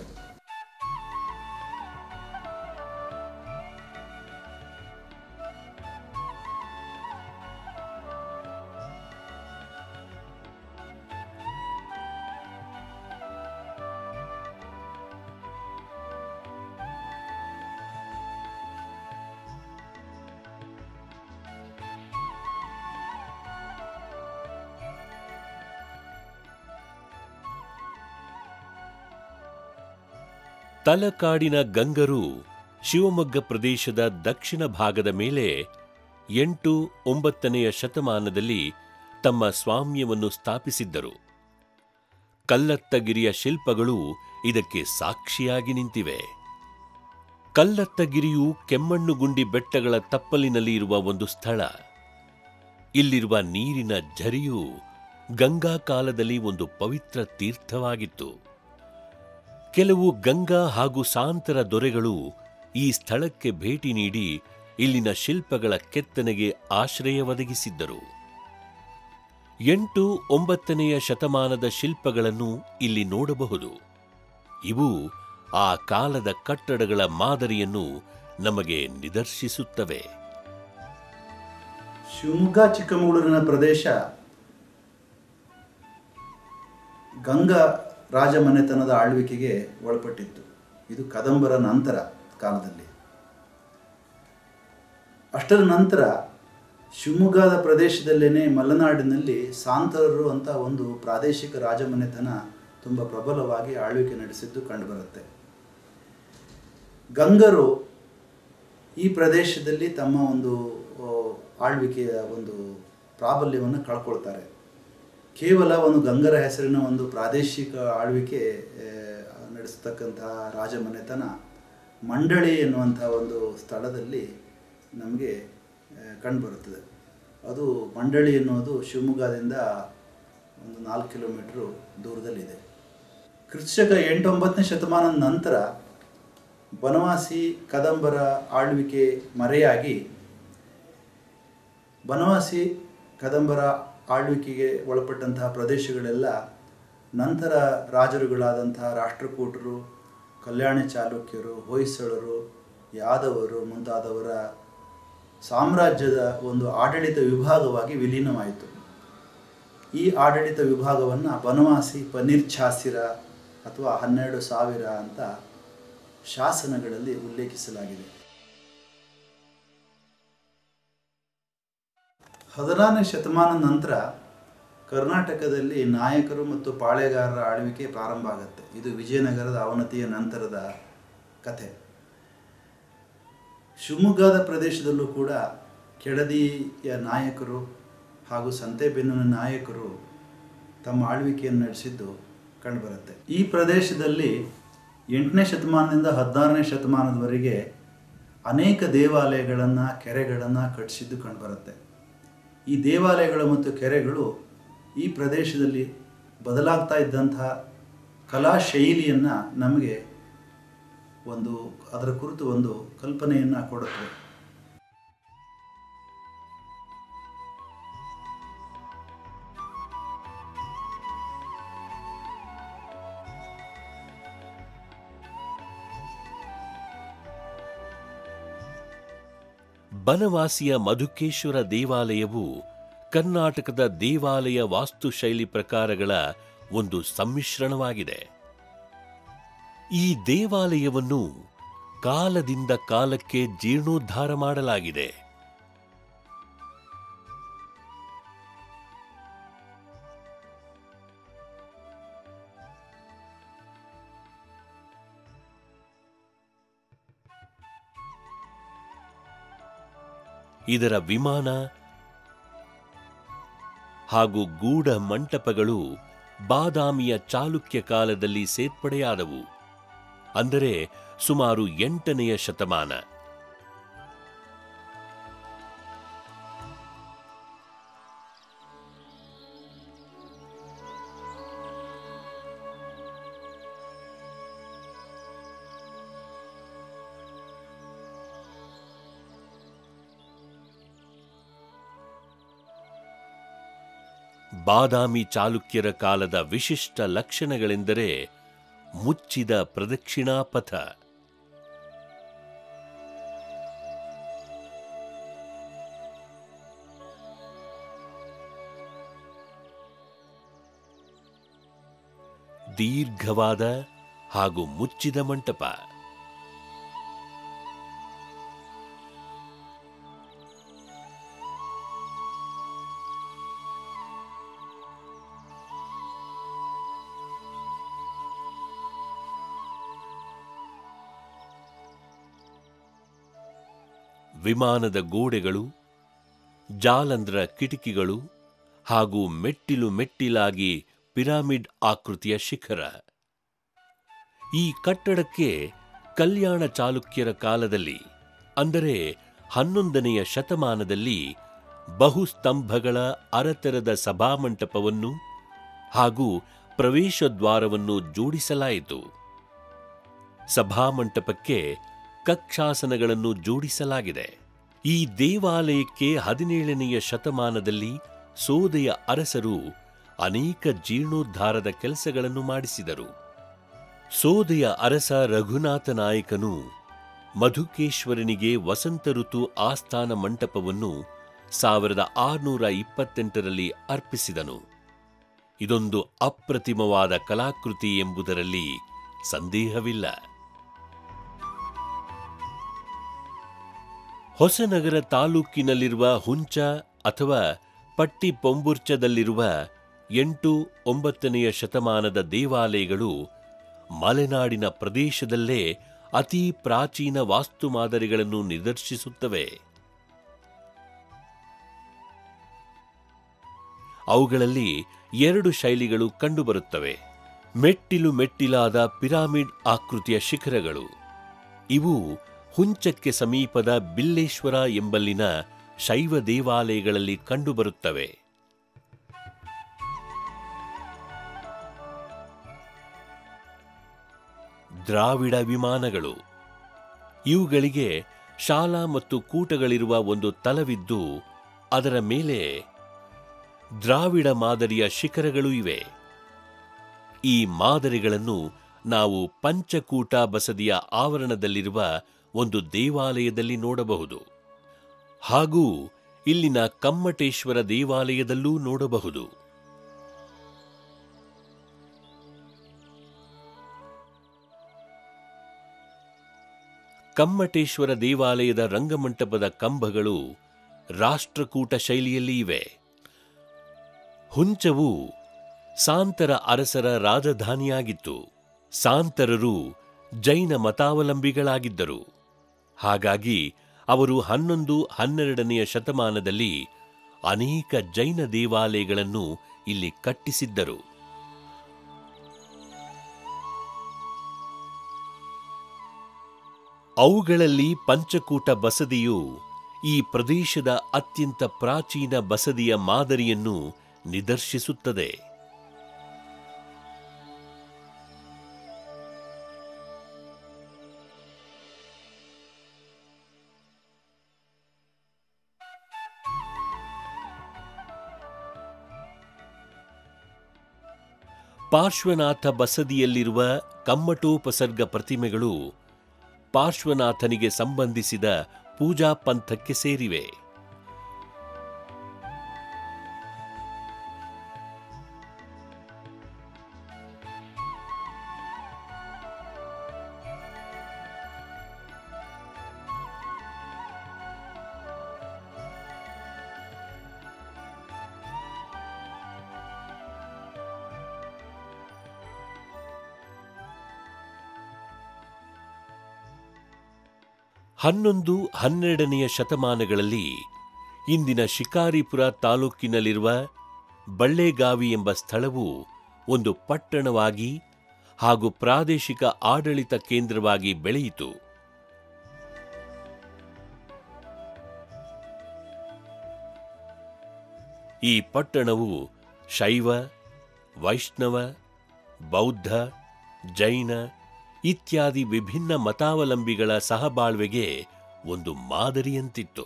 ತಲಕಾಡಿನ ಗಂಗರು ಶಿವಮೊಗ್ಗ ಪ್ರದೇಶದ ದಕ್ಷಿಣ ಭಾಗದ ಮೇಲೆ ಎಂಟು ಒಂಬತ್ತನೆಯ ಶತಮಾನದಲ್ಲಿ ತಮ್ಮ ಸ್ವಾಮ್ಯವನ್ನು ಸ್ಥಾಪಿಸಿದ್ದರು ಕಲ್ಲತ್ತಗಿರಿಯ ಶಿಲ್ಪಗಳು ಇದಕ್ಕೆ ಸಾಕ್ಷಿಯಾಗಿ ನಿಂತಿವೆ ಕಲ್ಲತ್ತಗಿರಿಯು ಕೆಮ್ಮಣ್ಣುಗುಂಡಿ ಬೆಟ್ಟಗಳ ತಪ್ಪಲಿನಲ್ಲಿ ಇರುವ ಒಂದು ಸ್ಥಳ ಇಲ್ಲಿರುವ ನೀರಿನ ಝರಿಯು ಗಂಗಾ ಕಾಲದಲ್ಲಿ ಒಂದು ಪವಿತ್ರ ತೀರ್ಥವಾಗಿತ್ತು ಕೆಲವು ಗಂಗಾ ಹಾಗೂ ಸಾಂತರ ದೊರೆಗಳು ಈ ಸ್ಥಳಕ್ಕೆ ಭೇಟಿ ನೀಡಿ ಇಲ್ಲಿನ ಶಿಲ್ಪಗಳ ಕೆತ್ತನೆಗೆ ಆಶ್ರಯ ಒದಗಿಸಿದ್ದರು ಎಂಟು ಒಂಬತ್ತನೆಯ ಶತಮಾನದ ಶಿಲ್ಪಗಳನ್ನು ಇಲ್ಲಿ ನೋಡಬಹುದು ಇವು ಆ ಕಾಲದ ಕಟ್ಟಡಗಳ ಮಾದರಿಯನ್ನು ನಮಗೆ ನಿದರ್ಶಿಸುತ್ತವೆ ಶಿವಮೊಗ್ಗ ಚಿಕ್ಕಮಗಳೂರಿನ ಪ್ರದೇಶ ಗಂಗಾ ರಾಜಮನೆತನದ ಆಳ್ವಿಕೆಗೆ ಒಳಪಟ್ಟಿತ್ತು ಇದು ಕದಂಬರ ನಂತರ ಕಾಲದಲ್ಲಿ ಅಷ್ಟರ ನಂತರ ಶಿವಮೊಗ್ಗದ ಪ್ರದೇಶದಲ್ಲೇನೆ ಮಲೆನಾಡಿನಲ್ಲಿ ಸಾಂತರರು ಅಂತ ಒಂದು ಪ್ರಾದೇಶಿಕ ರಾಜಮನೆತನ ತುಂಬ ಪ್ರಬಲವಾಗಿ ಆಳ್ವಿಕೆ ನಡೆಸಿದ್ದು ಕಂಡುಬರುತ್ತೆ ಗಂಗರು ಈ ಪ್ರದೇಶದಲ್ಲಿ ತಮ್ಮ ಒಂದು ಆ, ಆಳ್ವಿಕೆಯ ಒಂದು ಪ್ರಾಬಲ್ಯವನ್ನು ಕಳ್ಕೊಳ್ತಾರೆ ಕೇವಲ ಒಂದು ಗಂಗರ ಹೆಸರಿನ ಒಂದು ಪ್ರಾದೇಶಿಕ ಆಳ್ವಿಕೆ ಆ, ನಡೆಸ್ತಕ್ಕಂತಹ ರಾಜಮನೆತನ ಮಂಡಳಿ ಎನ್ನುವಂಥ ಒಂದು ಸ್ಥಳದಲ್ಲಿ ನಮಗೆ ಕಂಡುಬರುತ್ತದೆ ಅದು ಮಂಡಳಿ ಎನ್ನುವುದು ಶಿವಮೊಗ್ಗದಿಂದ ಒಂದು ನಾಲ್ಕು ಕಿಲೋಮೀಟ್ರು ದೂರದಲ್ಲಿದೆ ಕ್ರಿಸ್ತಕ ಎಂಟೊಂಬತ್ತನೇ ಶತಮಾನದ ನಂತರ ಬನವಾಸಿ ಕದಂಬರ ಆಳ್ವಿಕೆ ಮರೆಯಾಗಿ ಬನವಾಸಿ ಕದಂಬರ ಆಳ್ವಿಕೆಗೆ ಒಳಪಟ್ಟಂತಹ ಪ್ರದೇಶಗಳೆಲ್ಲ ನಂತರ ರಾಜರುಗಳಾದಂತಹ ರಾಷ್ಟ್ರಕೂಟರು ಕಲ್ಯಾಣ ಚಾಲುಕ್ಯರು ಹೊಯ್ಸಳರು ಯಾದವರು ಮುಂತಾದವರ ಸಾಮ್ರಾಜ್ಯದ ಒಂದು ಆಡಳಿತ ವಿಭಾಗವಾಗಿ ವಿಲೀನವಾಯಿತು ಈ ಆಡಳಿತ ವಿಭಾಗವನ್ನು ಬನವಾಸಿ ಪನ್ನೀರ್ಛಾಸಿರ ಅಥವಾ ಹನ್ನೆರಡು ಸಾವಿರ ಅಂತ ಶಾಸನಗಳಲ್ಲಿ ಉಲ್ಲೇಖಿಸಲಾಗಿದೆ ಹದಿನಾರನೇ ಶತಮಾನದ ನಂತರ ಕರ್ನಾಟಕದಲ್ಲಿ ನಾಯಕರು ಮತ್ತು ಪಾಳೆಗಾರರ ಆಳ್ವಿಕೆ ಪ್ರಾರಂಭ ಆಗುತ್ತೆ ಇದು ವಿಜಯನಗರದ ಅವನತಿಯ ನಂತರದ ಕಥೆ ಶಿವಮೊಗ್ಗದ ಪ್ರದೇಶದಲ್ಲೂ ಕೂಡ ಕೆಳದಿಯ ನಾಯಕರು ಹಾಗೂ ಸಂತೆಬೆನ್ನೂರಿನ ನಾಯಕರು ತಮ್ಮ ಆಳ್ವಿಕೆಯನ್ನು ನಡೆಸಿದ್ದು ಕಂಡುಬರುತ್ತೆ ಈ ಪ್ರದೇಶದಲ್ಲಿ ಎಂಟನೇ ಶತಮಾನದಿಂದ ಹದಿನಾರನೇ ಶತಮಾನದವರೆಗೆ ಅನೇಕ ದೇವಾಲಯಗಳನ್ನು ಕೆರೆಗಳನ್ನು ಕಟ್ಟಿಸಿದ್ದು ಕಂಡುಬರುತ್ತೆ ಈ ದೇವಾಲಯಗಳು ಮತ್ತು ಕೆರೆಗಳು ಈ ಪ್ರದೇಶದಲ್ಲಿ ಬದಲಾಗ್ತಾ ಇದ್ದಂತಹ ಕಲಾ ಶೈಲಿಯನ್ನು ನಮಗೆ ಒಂದು ಅದರ ಕುರಿತು ಒಂದು ಕಲ್ಪನೆಯನ್ನು ಕೊಡುತ್ತದೆ ಬನವಾಸಿಯ ಮಧುಕೇಶ್ವರ ದೇವಾಲಯವು ಕರ್ನಾಟಕದ ದೇವಾಲಯ ವಾಸ್ತುಶೈಲಿ ಪ್ರಕಾರಗಳ ಒಂದು ಸಮ್ಮಿಶ್ರಣವಾಗಿದೆ ಈ ದೇವಾಲಯವನ್ನು ಕಾಲದಿಂದ ಕಾಲಕ್ಕೆ ಜೀರ್ಣೋದ್ಧಾರ ಮಾಡಲಾಗಿದೆ ಇದರ ವಿಮಾನ ಹಾಗೂ ಗೂಢ ಮಂಟಪಗಳು ಬಾದಾಮಿಯ ಚಾಲುಕ್ಯ ಕಾಲದಲ್ಲಿ ಸೇರ್ಪಡೆಯಾದವು ಅಂದರೆ ಸುಮಾರು ಎಂಟನೆಯ ಶತಮಾನ ಬಾದಾಮಿ ಚಾಲುಕ್ಯರ ಕಾಲದ ವಿಶಿಷ್ಟ ಲಕ್ಷಣಗಳೆಂದರೆ ಮುಚ್ಚಿದ ಪ್ರದಕ್ಷಿಣಾ ಪಥ ದೀರ್ಘವಾದ ಹಾಗೂ ಮುಚ್ಚಿದ ಮಂಟಪ ವಿಮಾನದ ಗೋಡೆಗಳು ಜಾಲಂಧ್ರ ಕಿಟಕಿಗಳು ಹಾಗೂ ಮೆಟ್ಟಿಲು ಮೆಟ್ಟಿಲಾಗಿ ಪಿರಾಮಿಡ್ ಆಕೃತಿಯ ಶಿಖರ ಈ ಕಟ್ಟಡಕ್ಕೆ ಕಲ್ಯಾಣ ಚಾಲುಕ್ಯರ ಕಾಲದಲ್ಲಿ ಅಂದರೆ ಹನ್ನೊಂದನೆಯ ಶತಮಾನದಲ್ಲಿ ಬಹುಸ್ತಂಭಗಳ ಅರತೆರದ ಸಭಾಮಂಟಪವನ್ನು ಹಾಗೂ ಪ್ರವೇಶ ದ್ವಾರವನ್ನು ಜೋಡಿಸಲಾಯಿತು ಸಭಾಮಂಟಪಕ್ಕೆ ಕಕ್ಷಾಸನಗಳನ್ನು ಜೋಡಿಸಲಾಗಿದೆ ಈ ದೇವಾಲಯಕ್ಕೆ ಹದಿನೇಳನೆಯ ಶತಮಾನದಲ್ಲಿ ಸೋದೆಯ ಅರಸರು ಅನೇಕ ಜೀರ್ಣೋದ್ಧಾರದ ಕೆಲಸಗಳನ್ನು ಮಾಡಿಸಿದರು ಸೋದೆಯ ಅರಸ ರಘುನಾಥ ನಾಯಕನು ಮಧುಕೇಶ್ವರನಿಗೆ ವಸಂತ ಋತು ಆಸ್ಥಾನ ಮಂಟಪವನ್ನು ಸಾವಿರದ ಆರುನೂರ ಇಪ್ಪತ್ತೆಂಟರಲ್ಲಿ ಅರ್ಪಿಸಿದನು ಇದೊಂದು ಅಪ್ರತಿಮವಾದ ಕಲಾಕೃತಿ ಎಂಬುದರಲ್ಲಿ ಸಂದೇಹವಿಲ್ಲ ಹೊಸನಗರ ತಾಲೂಕಿನಲ್ಲಿರುವ ಹುಂಚ ಅಥವಾ ಪಟ್ಟಿ ಪೊಂಬುರ್ಚದಲ್ಲಿರುವ ಎಂಟು ಒಂಬತ್ತನೆಯ ಶತಮಾನದ ದೇವಾಲಯಗಳು ಮಲೆನಾಡಿನ ಪ್ರದೇಶದಲ್ಲೇ ಅತಿ ಪ್ರಾಚೀನ ವಾಸ್ತು ಮಾದರಿಗಳನ್ನು ನಿದರ್ಶಿಸುತ್ತವೆ ಅವುಗಳಲ್ಲಿ ಎರಡು ಶೈಲಿಗಳು ಕಂಡುಬರುತ್ತವೆ ಮೆಟ್ಟಿಲು ಮೆಟ್ಟಿಲಾದ ಪಿರಾಮಿಡ್ ಆಕೃತಿಯ ಶಿಖರಗಳು ಇವು ಹುಂಚಕ್ಕೆ ಸಮೀಪದ ಬಿಲ್ಲೇಶ್ವರ ಎಂಬಲ್ಲಿನ ಶೈವ ದೇವಾಲಯಗಳಲ್ಲಿ ಕಂಡುಬರುತ್ತವೆ ದ್ರಾವಿಡ ವಿಮಾನಗಳು ಇವುಗಳಿಗೆ ಶಾಲಾ ಮತ್ತು ಕೂಟಗಳಿರುವ ಒಂದು ತಲವಿದ್ದು ಅದರ ಮೇಲೆ ದ್ರಾವಿಡ ಮಾದರಿಯ ಶಿಖರಗಳು ಇವೆ ಈ ಮಾದರಿಗಳನ್ನು ನಾವು ಪಂಚಕೂಟ ಬಸದಿಯ ಆವರಣದಲ್ಲಿರುವ ಒಂದು ದೇವಾಲಯದಲ್ಲಿ ನೋಡಬಹುದು ಹಾಗೂ ಇಲ್ಲಿನ ಕಮ್ಮಟೇಶ್ವರ ದೇವಾಲಯದಲ್ಲೂ ನೋಡಬಹುದು ಕಮ್ಮಟೇಶ್ವರ ದೇವಾಲಯದ ರಂಗಮಂಟಪದ ಕಂಬಗಳು ರಾಷ್ಟ್ರಕೂಟ ಶೈಲಿಯಲ್ಲಿ ಇವೆ ಹುಂಚವು ಸಾಂತರ ಅರಸರ ರಾಜಧಾನಿಯಾಗಿತ್ತು ಸಾಂತರರು ಜೈನ ಮತಾವಲಂಬಿಗಳಾಗಿದ್ದರು ಹಾಗಾಗಿ ಅವರು ಹನ್ನೊಂದು ಹನ್ನೆರಡನೆಯ ಶತಮಾನದಲ್ಲಿ ಅನೇಕ ಜೈನ ದೇವಾಲಯಗಳನ್ನು ಇಲ್ಲಿ ಕಟ್ಟಿಸಿದ್ದರು ಅವುಗಳಲ್ಲಿ ಪಂಚಕೂಟ ಬಸದಿಯು ಈ ಪ್ರದೇಶದ ಅತ್ಯಂತ ಪ್ರಾಚೀನ ಬಸದಿಯ ಮಾದರಿಯನ್ನು ನಿದರ್ಶಿಸುತ್ತದೆ ಪಾರ್ಶ್ವನಾಥ ಬಸದಿಯಲ್ಲಿರುವ ಕಮ್ಮಟೋಪಸರ್ಗ ಪ್ರತಿಮೆಗಳು ಪಾರ್ಶ್ವನಾಥನಿಗೆ ಸಂಬಂಧಿಸಿದ ಪೂಜಾ ಪಂಥಕ್ಕೆ ಸೇರಿವೆ ಹನ್ನೊಂದು ಹನ್ನೆರಡನೆಯ ಶತಮಾನಗಳಲ್ಲಿ ಇಂದಿನ ಶಿಕಾರಿಪುರ ತಾಲೂಕಿನಲ್ಲಿರುವ ಬಳ್ಳೆಗಾವಿ ಎಂಬ ಸ್ಥಳವು ಒಂದು ಪಟ್ಟಣವಾಗಿ ಹಾಗೂ ಪ್ರಾದೇಶಿಕ ಆಡಳಿತ ಕೇಂದ್ರವಾಗಿ ಬೆಳೆಯಿತು ಈ ಪಟ್ಟಣವು ಶೈವ ವೈಷ್ಣವ ಬೌದ್ಧ ಜೈನ ಇತ್ಯಾದಿ ವಿಭಿನ್ನ ಮತಾವಲಂಬಿಗಳ ಸಹಬಾಳ್ವೆಗೆ ಒಂದು ಮಾದರಿಯಂತಿತ್ತು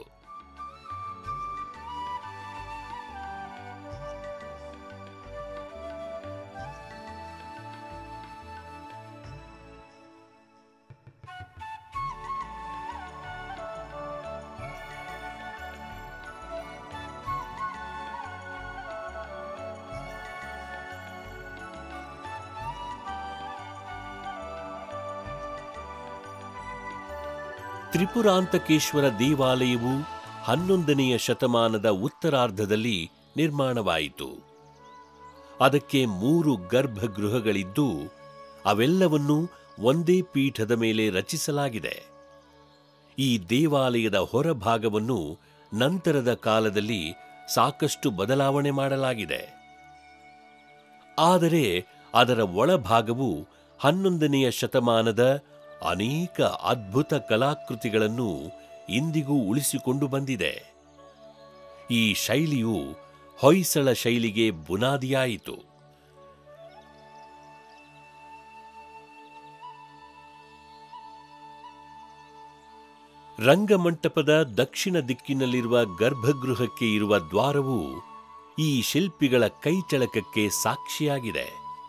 ತ್ರಿಪುರಾಂತಕೇಶ್ವರ ದೇವಾಲಯವು ಹನ್ನೊಂದನೆಯ ಶತಮಾನದ ಉತ್ತರಾರ್ಧದಲ್ಲಿ ನಿರ್ಮಾಣವಾಯಿತು ಅದಕ್ಕೆ ಮೂರು ಗರ್ಭಗೃಹಗಳಿದ್ದು ಅವೆಲ್ಲವನ್ನೂ ಒಂದೇ ಪೀಠದ ಮೇಲೆ ರಚಿಸಲಾಗಿದೆ ಈ ದೇವಾಲಯದ ಹೊರಭಾಗವನ್ನು ನಂತರದ ಕಾಲದಲ್ಲಿ ಸಾಕಷ್ಟು ಬದಲಾವಣೆ ಮಾಡಲಾಗಿದೆ ಆದರೆ ಅದರ ಒಳಭಾಗವು ಹನ್ನೊಂದನೆಯ ಶತಮಾನದ ಅನೇಕ ಅದ್ಭುತ ಕಲಾಕೃತಿಗಳನ್ನು ಇಂದಿಗೂ ಉಳಿಸಿಕೊಂಡು ಬಂದಿದೆ ಈ ಶೈಲಿಯು ಹೊಯ್ಸಳ ಶೈಲಿಗೆ ಬುನಾದಿಯಾಯಿತು ರಂಗಮಂಟಪದ ದಕ್ಷಿಣ ದಿಕ್ಕಿನಲ್ಲಿರುವ ಗರ್ಭಗೃಹಕ್ಕೆ ಇರುವ ದ್ವಾರವು ಈ ಶಿಲ್ಪಿಗಳ ಕೈಚಳಕಕ್ಕೆ ಸಾಕ್ಷಿಯಾಗಿದೆ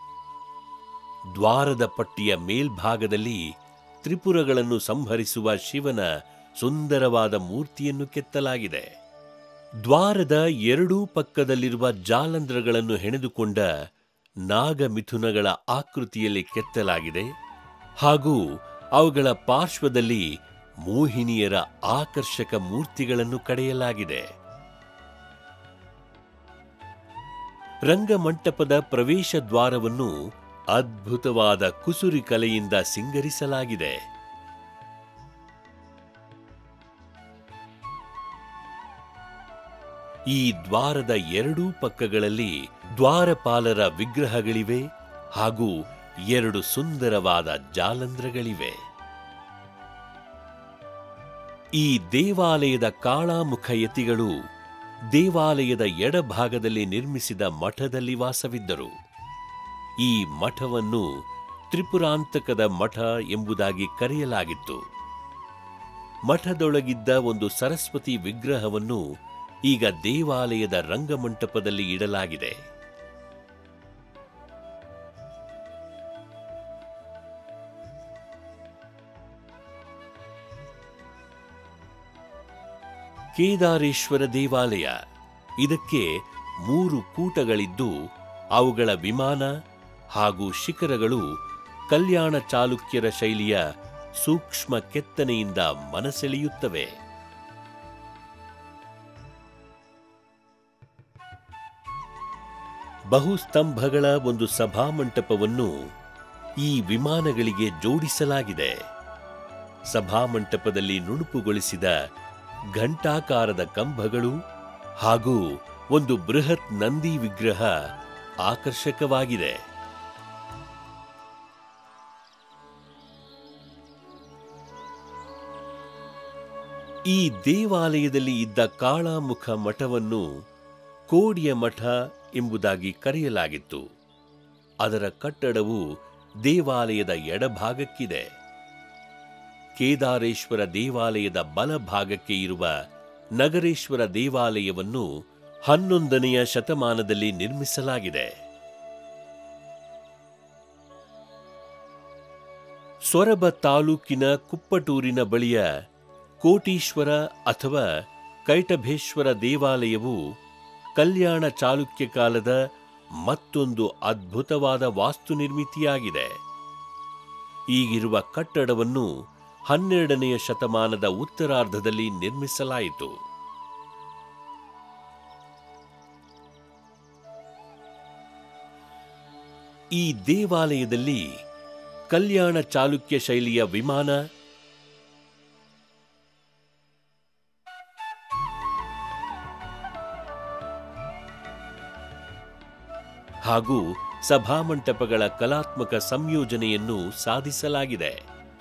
ದ್ವಾರದ ಪಟ್ಟಿಯ ಮೇಲ್ಭಾಗದಲ್ಲಿ ತ್ರಿಪುರಗಳನ್ನು ಸಂಹರಿಸುವ ಶಿವನ ಸುಂದರವಾದ ಮೂರ್ತಿಯನ್ನು ಕೆತ್ತಲಾಗಿದೆ ದ್ವಾರದ ಎರಡೂ ಪಕ್ಕದಲ್ಲಿರುವ ಜಾಲಂಧ್ರಗಳನ್ನು ಹೆಣೆದುಕೊಂಡ ನಾಗಮಿಥುನಗಳ ಆಕೃತಿಯಲ್ಲಿ ಕೆತ್ತಲಾಗಿದೆ ಹಾಗೂ ಅವುಗಳ ಪಾರ್ಶ್ವದಲ್ಲಿ ಮೋಹಿನಿಯರ ಆಕರ್ಷಕ ಮೂರ್ತಿಗಳನ್ನು ಕಡೆಯಲಾಗಿದೆ ರಂಗಮಂಟಪದ ಪ್ರವೇಶ ದ್ವಾರವನ್ನು ಅದ್ಭುತವಾದ ಕುಸುರಿ ಕಲೆಯಿಂದ ಸಿಂಗರಿಸಲಾಗಿದೆ ಈ ದ್ವಾರದ ಎರಡೂ ಪಕ್ಕಗಳಲ್ಲಿ ದ್ವಾರಪಾಲರ ವಿಗ್ರಹಗಳಿವೆ ಹಾಗೂ ಎರಡು ಸುಂದರವಾದ ಜಾಲಂಧ್ರಗಳಿವೆ ಈ ದೇವಾಲಯದ ಕಾಳಾಮುಖ ಯತಿಗಳು ದೇವಾಲಯದ ಎಡಭಾಗದಲ್ಲಿ ನಿರ್ಮಿಸಿದ ಮಠದಲ್ಲಿ ವಾಸವಿದ್ದರು ಈ ಮಠವನ್ನು ತ್ರಿಪುರಾಂತಕದ ಮಠ ಎಂಬುದಾಗಿ ಕರೆಯಲಾಗಿತ್ತು ಮಠದೊಳಗಿದ್ದ ಒಂದು ಸರಸ್ವತಿ ವಿಗ್ರಹವನ್ನು ಈಗ ದೇವಾಲಯದ ರಂಗಮಂಟಪದಲ್ಲಿ ಇಡಲಾಗಿದೆ ಕೇದಾರೇಶ್ವರ ದೇವಾಲಯ ಇದಕ್ಕೆ ಮೂರು ಕೂಟಗಳಿದ್ದು ಅವುಗಳ ವಿಮಾನ ಹಾಗೂ ಶಿಖರಗಳು ಕಲ್ಯಾಣ ಚಾಲುಕ್ಯರ ಶೈಲಿಯ ಸೂಕ್ಷ್ಮ ಕೆತ್ತನೆಯಿಂದ ಮನಸೆಳೆಯುತ್ತವೆ ಬಹುಸ್ತಂಭಗಳ ಒಂದು ಸಭಾಮಂಟಪವನ್ನು ಈ ವಿಮಾನಗಳಿಗೆ ಜೋಡಿಸಲಾಗಿದೆ ಸಭಾಮಂಟಪದಲ್ಲಿ ನುಣುಪುಗೊಳಿಸಿದ ಘಂಟಾಕಾರದ ಕಂಬಗಳು ಹಾಗೂ ಒಂದು ಬೃಹತ್ ನಂದಿ ವಿಗ್ರಹ ಆಕರ್ಷಕವಾಗಿದೆ ಈ ದೇವಾಲಯದಲ್ಲಿ ಇದ್ದ ಕಾಳಾಮುಖ ಮಠವನ್ನು ಕೋಡಿಯ ಮಠ ಎಂಬುದಾಗಿ ಕರೆಯಲಾಗಿತ್ತು ಅದರ ಕಟ್ಟಡವು ದೇವಾಲಯದ ಎಡಭಾಗಕ್ಕಿದೆ ಕೇದಾರೇಶ್ವರ ದೇವಾಲಯದ ಬಲಭಾಗಕ್ಕೆ ಇರುವ ನಗರೇಶ್ವರ ದೇವಾಲಯವನ್ನು ಹನ್ನೊಂದನೆಯ ಶತಮಾನದಲ್ಲಿ ನಿರ್ಮಿಸಲಾಗಿದೆ ಸೊರಬ ತಾಲೂಕಿನ ಕುಪ್ಪಟೂರಿನ ಬಳಿಯ ಕೋಟೀಶ್ವರ ಅಥವಾ ಕೈಟಭೇಶ್ವರ ದೇವಾಲಯವು ಕಲ್ಯಾಣ ಚಾಲುಕ್ಯ ಕಾಲದ ಮತ್ತೊಂದು ಅದ್ಭುತವಾದ ವಾಸ್ತು ನಿರ್ಮಿತಿಯಾಗಿದೆ ಈಗಿರುವ ಕಟ್ಟಡವನ್ನು ಹನ್ನೆರಡನೆಯ ಶತಮಾನದ ಉತ್ತರಾರ್ಧದಲ್ಲಿ ನಿರ್ಮಿಸಲಾಯಿತು ಈ ದೇವಾಲಯದಲ್ಲಿ ಕಲ್ಯಾಣ ಚಾಲುಕ್ಯ ಶೈಲಿಯ ವಿಮಾನ ಹಾಗೂ ಸಭಾಮಂಟಪಗಳ ಕಲಾತ್ಮಕ ಸಂಯೋಜನೆಯನ್ನು ಸಾಧಿಸಲಾಗಿದೆ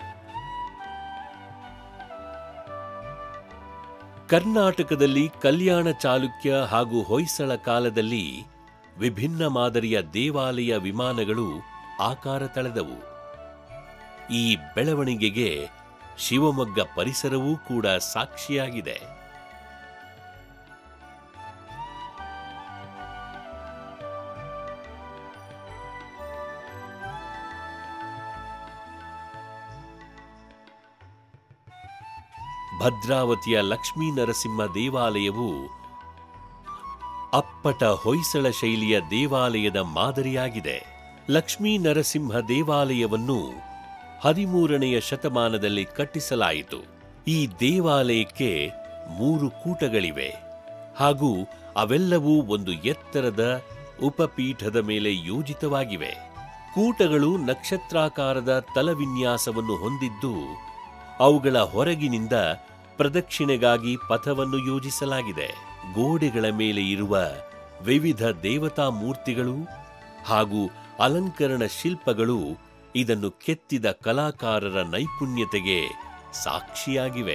ಕರ್ನಾಟಕದಲ್ಲಿ ಕಲ್ಯಾಣ ಚಾಲುಕ್ಯ ಹಾಗೂ ಹೊಯ್ಸಳ ಕಾಲದಲ್ಲಿ ವಿಭಿನ್ನ ಮಾದರಿಯ ದೇವಾಲಯ ವಿಮಾನಗಳು ಆಕಾರ ತಳೆದವು ಈ ಬೆಳವಣಿಗೆಗೆ ಶಿವಮೊಗ್ಗ ಪರಿಸರವೂ ಕೂಡ ಸಾಕ್ಷಿಯಾಗಿದೆ ಭದ್ರಾವತಿಯ ಲಕ್ಷ್ಮೀ ನರಸಿಂಹ ದೇವಾಲಯವು ಅಪ್ಪಟ ಹೊಯ್ಸಳ ಶೈಲಿಯ ದೇವಾಲಯದ ಮಾದರಿಯಾಗಿದೆ ಲಕ್ಷ್ಮೀ ನರಸಿಂಹ ದೇವಾಲಯವನ್ನು ಹದಿಮೂರನೆಯ ಶತಮಾನದಲ್ಲಿ ಕಟ್ಟಿಸಲಾಯಿತು ಈ ದೇವಾಲಯಕ್ಕೆ ಮೂರು ಕೂಟಗಳಿವೆ ಹಾಗೂ ಅವೆಲ್ಲವೂ ಒಂದು ಎತ್ತರದ ಉಪಪೀಠದ ಮೇಲೆ ಯೋಜಿತವಾಗಿವೆ ಕೂಟಗಳು ನಕ್ಷತ್ರಾಕಾರದ ತಲವಿನ್ಯಾಸವನ್ನು ಹೊಂದಿದ್ದು ಅವುಗಳ ಹೊರಗಿನಿಂದ ಪ್ರದಕ್ಷಿಣೆಗಾಗಿ ಪಥವನ್ನು ಯೋಜಿಸಲಾಗಿದೆ ಗೋಡೆಗಳ ಮೇಲೆ ಇರುವ ವಿವಿಧ ದೇವತಾ ಮೂರ್ತಿಗಳು ಹಾಗೂ ಅಲಂಕರಣ ಶಿಲ್ಪಗಳು ಇದನ್ನು ಕೆತ್ತಿದ ಕಲಾಕಾರರ ನೈಪುಣ್ಯತೆಗೆ ಸಾಕ್ಷಿಯಾಗಿವೆ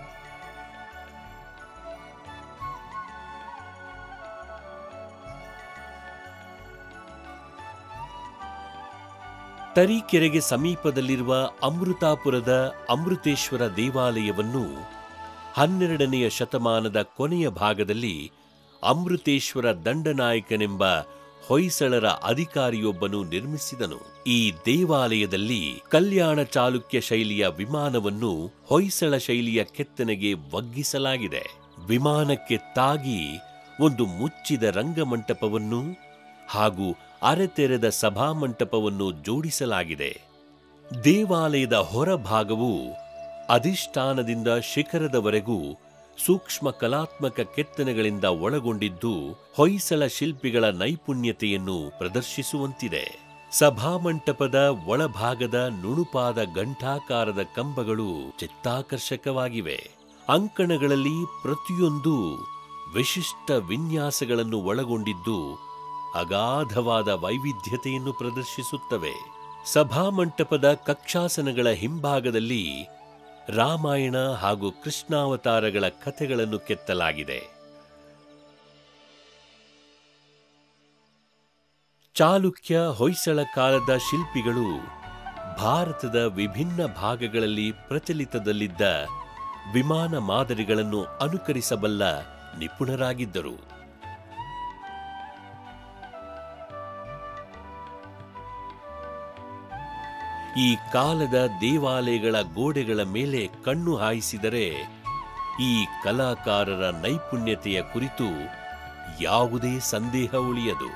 ತರೀಕೆರೆಗೆ ಸಮೀಪದಲ್ಲಿರುವ ಅಮೃತಾಪುರದ ಅಮೃತೇಶ್ವರ ದೇವಾಲಯವನ್ನು ಹನ್ನೆರಡನೆಯ ಶತಮಾನದ ಕೊನೆಯ ಭಾಗದಲ್ಲಿ ಅಮೃತೇಶ್ವರ ದಂಡನಾಯಕನೆಂಬ ಹೊಯ್ಸಳರ ಅಧಿಕಾರಿಯೊಬ್ಬನು ನಿರ್ಮಿಸಿದನು ಈ ದೇವಾಲಯದಲ್ಲಿ ಕಲ್ಯಾಣ ಚಾಲುಕ್ಯ ಶೈಲಿಯ ವಿಮಾನವನ್ನು ಹೊಯ್ಸಳ ಶೈಲಿಯ ಕೆತ್ತನೆಗೆ ಒಗ್ಗಿಸಲಾಗಿದೆ ವಿಮಾನಕ್ಕೆ ತಾಗಿ ಒಂದು ಮುಚ್ಚಿದ ರಂಗಮಂಟಪವನ್ನು ಹಾಗೂ ಅರೆತೆರೆದ ಸಭಾಮಂಟಪವನ್ನು ಜೋಡಿಸಲಾಗಿದೆ ದೇವಾಲಯದ ಹೊರಭಾಗವು ಅಧಿಷ್ಠಾನದಿಂದ ಶಿಖರದವರೆಗೂ ಸೂಕ್ಷ್ಮ ಕಲಾತ್ಮಕ ಕೆತ್ತನೆಗಳಿಂದ ಒಳಗೊಂಡಿದ್ದು ಹೊಯ್ಸಳ ಶಿಲ್ಪಿಗಳ ನೈಪುಣ್ಯತೆಯನ್ನು ಪ್ರದರ್ಶಿಸುವಂತಿದೆ ಸಭಾಮಂಟಪದ ಒಳಭಾಗದ ನುಣುಪಾದ ಘಂಟಾಕಾರದ ಕಂಬಗಳು ಚಿತ್ತಾಕರ್ಷಕವಾಗಿವೆ ಅಂಕಣಗಳಲ್ಲಿ ಪ್ರತಿಯೊಂದು ವಿಶಿಷ್ಟ ವಿನ್ಯಾಸಗಳನ್ನು ಒಳಗೊಂಡಿದ್ದು ಅಗಾಧವಾದ ವೈವಿಧ್ಯತೆಯನ್ನು ಪ್ರದರ್ಶಿಸುತ್ತವೆ ಸಭಾಮಂಟಪದ ಕಕ್ಷಾಸನಗಳ ಹಿಂಭಾಗದಲ್ಲಿ ರಾಮಾಯಣ ಹಾಗೂ ಕೃಷ್ಣಾವತಾರಗಳ ಕಥೆಗಳನ್ನು ಕೆತ್ತಲಾಗಿದೆ ಚಾಲುಕ್ಯ ಹೊಯ್ಸಳ ಕಾಲದ ಶಿಲ್ಪಿಗಳು ಭಾರತದ ವಿಭಿನ್ನ ಭಾಗಗಳಲ್ಲಿ ಪ್ರಚಲಿತದಲ್ಲಿದ್ದ ವಿಮಾನ ಮಾದರಿಗಳನ್ನು ಅನುಕರಿಸಬಲ್ಲ ನಿಪುಣರಾಗಿದ್ದರು ಈ ಕಾಲದ ದೇವಾಲಯಗಳ ಗೋಡೆಗಳ ಮೇಲೆ ಕಣ್ಣು ಹಾಯಿಸಿದರೆ ಈ ಕಲಾಕಾರರ ನೈಪುಣ್ಯತೆಯ ಕುರಿತು ಯಾವುದೇ ಸಂದೇಹ ಉಳಿಯದು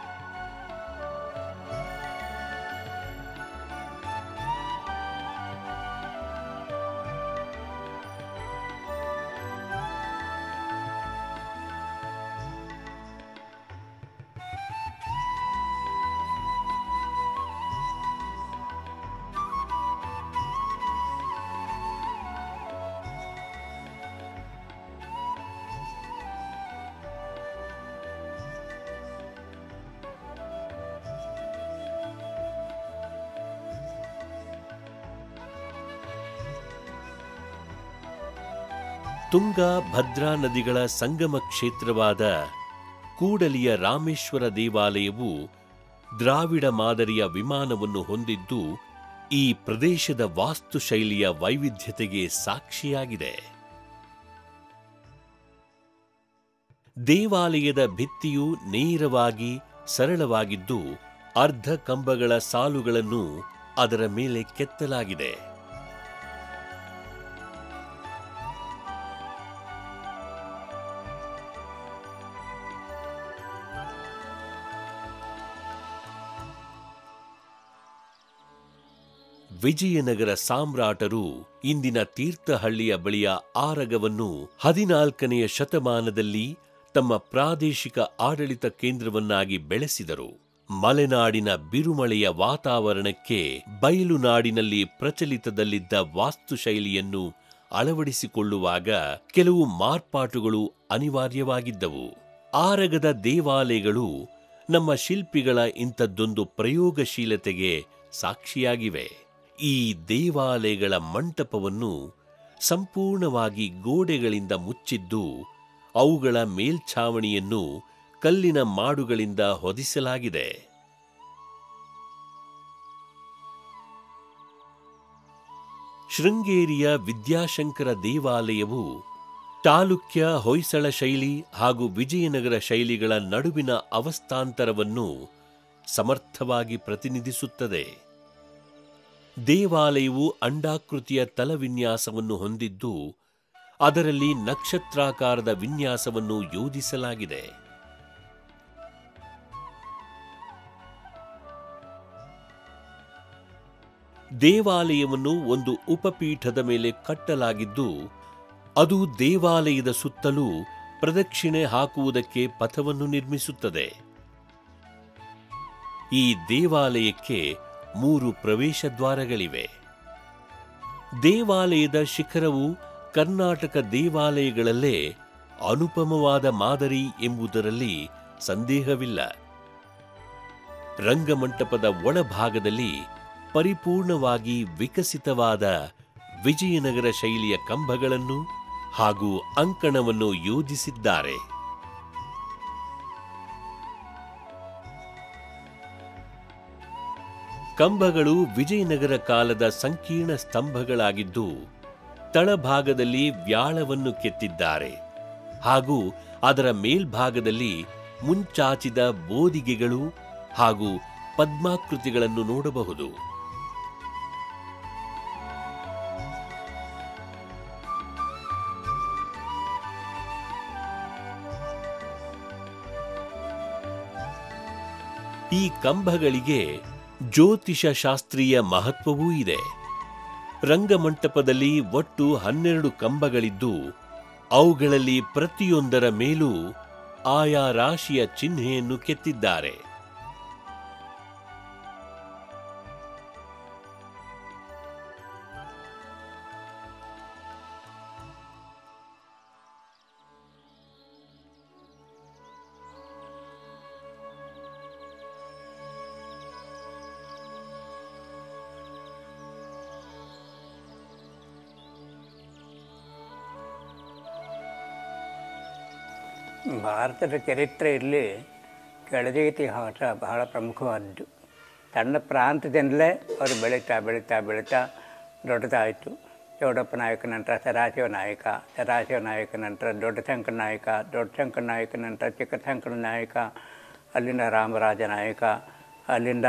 ತುಂಗಾ ಭದ್ರಾ ನದಿಗಳ ಸಂಗಮ ಕ್ಷೇತ್ರವಾದ ಕೂಡಲಿಯ ರಾಮೇಶ್ವರ ದೇವಾಲಯವು ದ್ರಾವಿಡ ಮಾದರಿಯ ವಿಮಾನವನ್ನು ಹೊಂದಿದ್ದು ಈ ಪ್ರದೇಶದ ವಾಸ್ತುಶೈಲಿಯ ವೈವಿಧ್ಯತೆಗೆ ಸಾಕ್ಷಿಯಾಗಿದೆ ದೇವಾಲಯದ ಭಿತ್ತಿಯು ನೇರವಾಗಿ ಸರಳವಾಗಿದ್ದು ಅರ್ಧ ಕಂಬಗಳ ಸಾಲುಗಳನ್ನು ಅದರ ಮೇಲೆ ಕೆತ್ತಲಾಗಿದೆ ವಿಜಯನಗರ ಸಾಮ್ರಾಟರು ಇಂದಿನ ತೀರ್ಥಹಳ್ಳಿಯ ಬಳಿಯ ಆರಗವನ್ನು ಹದಿನಾಲ್ಕನೆಯ ಶತಮಾನದಲ್ಲಿ ತಮ್ಮ ಪ್ರಾದೇಶಿಕ ಆಡಳಿತ ಕೇಂದ್ರವನ್ನಾಗಿ ಬೆಳೆಸಿದರು ಮಲೆನಾಡಿನ ಬಿರುಮಳೆಯ ವಾತಾವರಣಕ್ಕೆ ಬಯಲು ನಾಡಿನಲ್ಲಿ ಪ್ರಚಲಿತದಲ್ಲಿದ್ದ ವಾಸ್ತುಶೈಲಿಯನ್ನು ಅಳವಡಿಸಿಕೊಳ್ಳುವಾಗ ಕೆಲವು ಮಾರ್ಪಾಟುಗಳು ಅನಿವಾರ್ಯವಾಗಿದ್ದವು ಆರಗದ ದೇವಾಲಯಗಳು ನಮ್ಮ ಶಿಲ್ಪಿಗಳ ಇಂಥದ್ದೊಂದು ಪ್ರಯೋಗಶೀಲತೆಗೆ ಸಾಕ್ಷಿಯಾಗಿವೆ ಈ ದೇವಾಲಯಗಳ ಮಂಟಪವನ್ನು ಸಂಪೂರ್ಣವಾಗಿ ಗೋಡೆಗಳಿಂದ ಮುಚ್ಚಿದ್ದು ಅವುಗಳ ಮೇಲ್ಛಾವಣಿಯನ್ನು ಕಲ್ಲಿನ ಮಾಡುಗಳಿಂದ ಹೊದಿಸಲಾಗಿದೆ ಶೃಂಗೇರಿಯ ವಿದ್ಯಾಶಂಕರ ದೇವಾಲಯವು ಚಾಲುಕ್ಯ ಹೊಯ್ಸಳ ಶೈಲಿ ಹಾಗೂ ವಿಜಯನಗರ ಶೈಲಿಗಳ ನಡುವಿನ ಅವಸ್ಥಾಂತರವನ್ನು ಸಮರ್ಥವಾಗಿ ಪ್ರತಿನಿಧಿಸುತ್ತದೆ ದೇವಾಲಯವು ಅಂಡಾಕೃತಿಯ ತಲವಿನ್ಯಾಸವನ್ನು ಹೊಂದಿದ್ದು ಅದರಲ್ಲಿ ನಕ್ಷತ್ರಾಕಾರದ ವಿನ್ಯಾಸವನ್ನು ಯೋಜಿಸಲಾಗಿದೆ ದೇವಾಲಯವನ್ನು ಒಂದು ಉಪಪೀಠದ ಮೇಲೆ ಕಟ್ಟಲಾಗಿದ್ದು ಅದು ದೇವಾಲಯದ ಸುತ್ತಲೂ ಪ್ರದಕ್ಷಿಣೆ ಹಾಕುವುದಕ್ಕೆ ಪಥವನ್ನು ನಿರ್ಮಿಸುತ್ತದೆ ಈ ದೇವಾಲಯಕ್ಕೆ ಮೂರು ಪ್ರವೇಶ ದ್ವಾರಗಳಿವೆ ದೇವಾಲಯದ ಶಿಖರವು ಕರ್ನಾಟಕ ದೇವಾಲಯಗಳಲ್ಲೇ ಅನುಪಮವಾದ ಮಾದರಿ ಎಂಬುದರಲ್ಲಿ ಸಂದೇಹವಿಲ್ಲ ರಂಗಮಂಟಪದ ಒಳಭಾಗದಲ್ಲಿ ಪರಿಪೂರ್ಣವಾಗಿ ವಿಕಸಿತವಾದ ವಿಜಯನಗರ ಶೈಲಿಯ ಕಂಬಗಳನ್ನು ಹಾಗೂ ಅಂಕಣವನ್ನು ಯೋಜಿಸಿದ್ದಾರೆ ಕಂಬಗಳು ವಿಜಯನಗರ ಕಾಲದ ಸಂಕೀರ್ಣ ಸ್ತಂಭಗಳಾಗಿದ್ದು ತಳಭಾಗದಲ್ಲಿ ವ್ಯಾಳವನ್ನು ಕೆತ್ತಿದ್ದಾರೆ ಹಾಗೂ ಅದರ ಮೇಲ್ಭಾಗದಲ್ಲಿ ಮುಂಚಾಚಿದ ಬೋದಿಗೆಗಳು ಹಾಗೂ ಪದ್ಮಾಕೃತಿಗಳನ್ನು ನೋಡಬಹುದು ಈ ಕಂಬಗಳಿಗೆ ಜ್ಯೋತಿಷ ಶಾಸ್ತ್ರೀಯ ಮಹತ್ವವೂ ಇದೆ ರಂಗಮಂಟಪದಲ್ಲಿ ಒಟ್ಟು ಹನ್ನೆರಡು ಕಂಬಗಳಿದ್ದು ಅವುಗಳಲ್ಲಿ ಪ್ರತಿಯೊಂದರ ಮೇಲೂ ಆಯಾ ರಾಶಿಯ ಚಿಹ್ನೆಯನ್ನು ಕೆತ್ತಿದ್ದಾರೆ ಭಾರತದ ಚರಿತ್ರೆಯಲ್ಲಿ ಕೆಳದಿ ಇತಿಹಾಸ ಬಹಳ ಪ್ರಮುಖವಾದ್ದು ಸಣ್ಣ ಪ್ರಾಂತದಿಂದಲೇ ಅವರು ಬೆಳೀತಾ ಬೆಳೀತಾ ಬೆಳೀತಾ ದೊಡ್ಡದಾಯಿತು ಚೌಡಪ್ಪ ನಾಯಕ ನಂತರ ಸದಾಶಿವ ನಾಯಕ ಸದಾಶಿವ ನಾಯಕ ನಂತರ ದೊಡ್ಡ ಶಂಕರ ನಾಯಕ ದೊಡ್ಡ ಶಂಕರ ನಾಯಕ ನಂತರ ಚಿಕ್ಕ ಶಂಕರ ನಾಯಕ ಅಲ್ಲಿಂದ ರಾಮರಾಜ ನಾಯಕ ಅಲ್ಲಿಂದ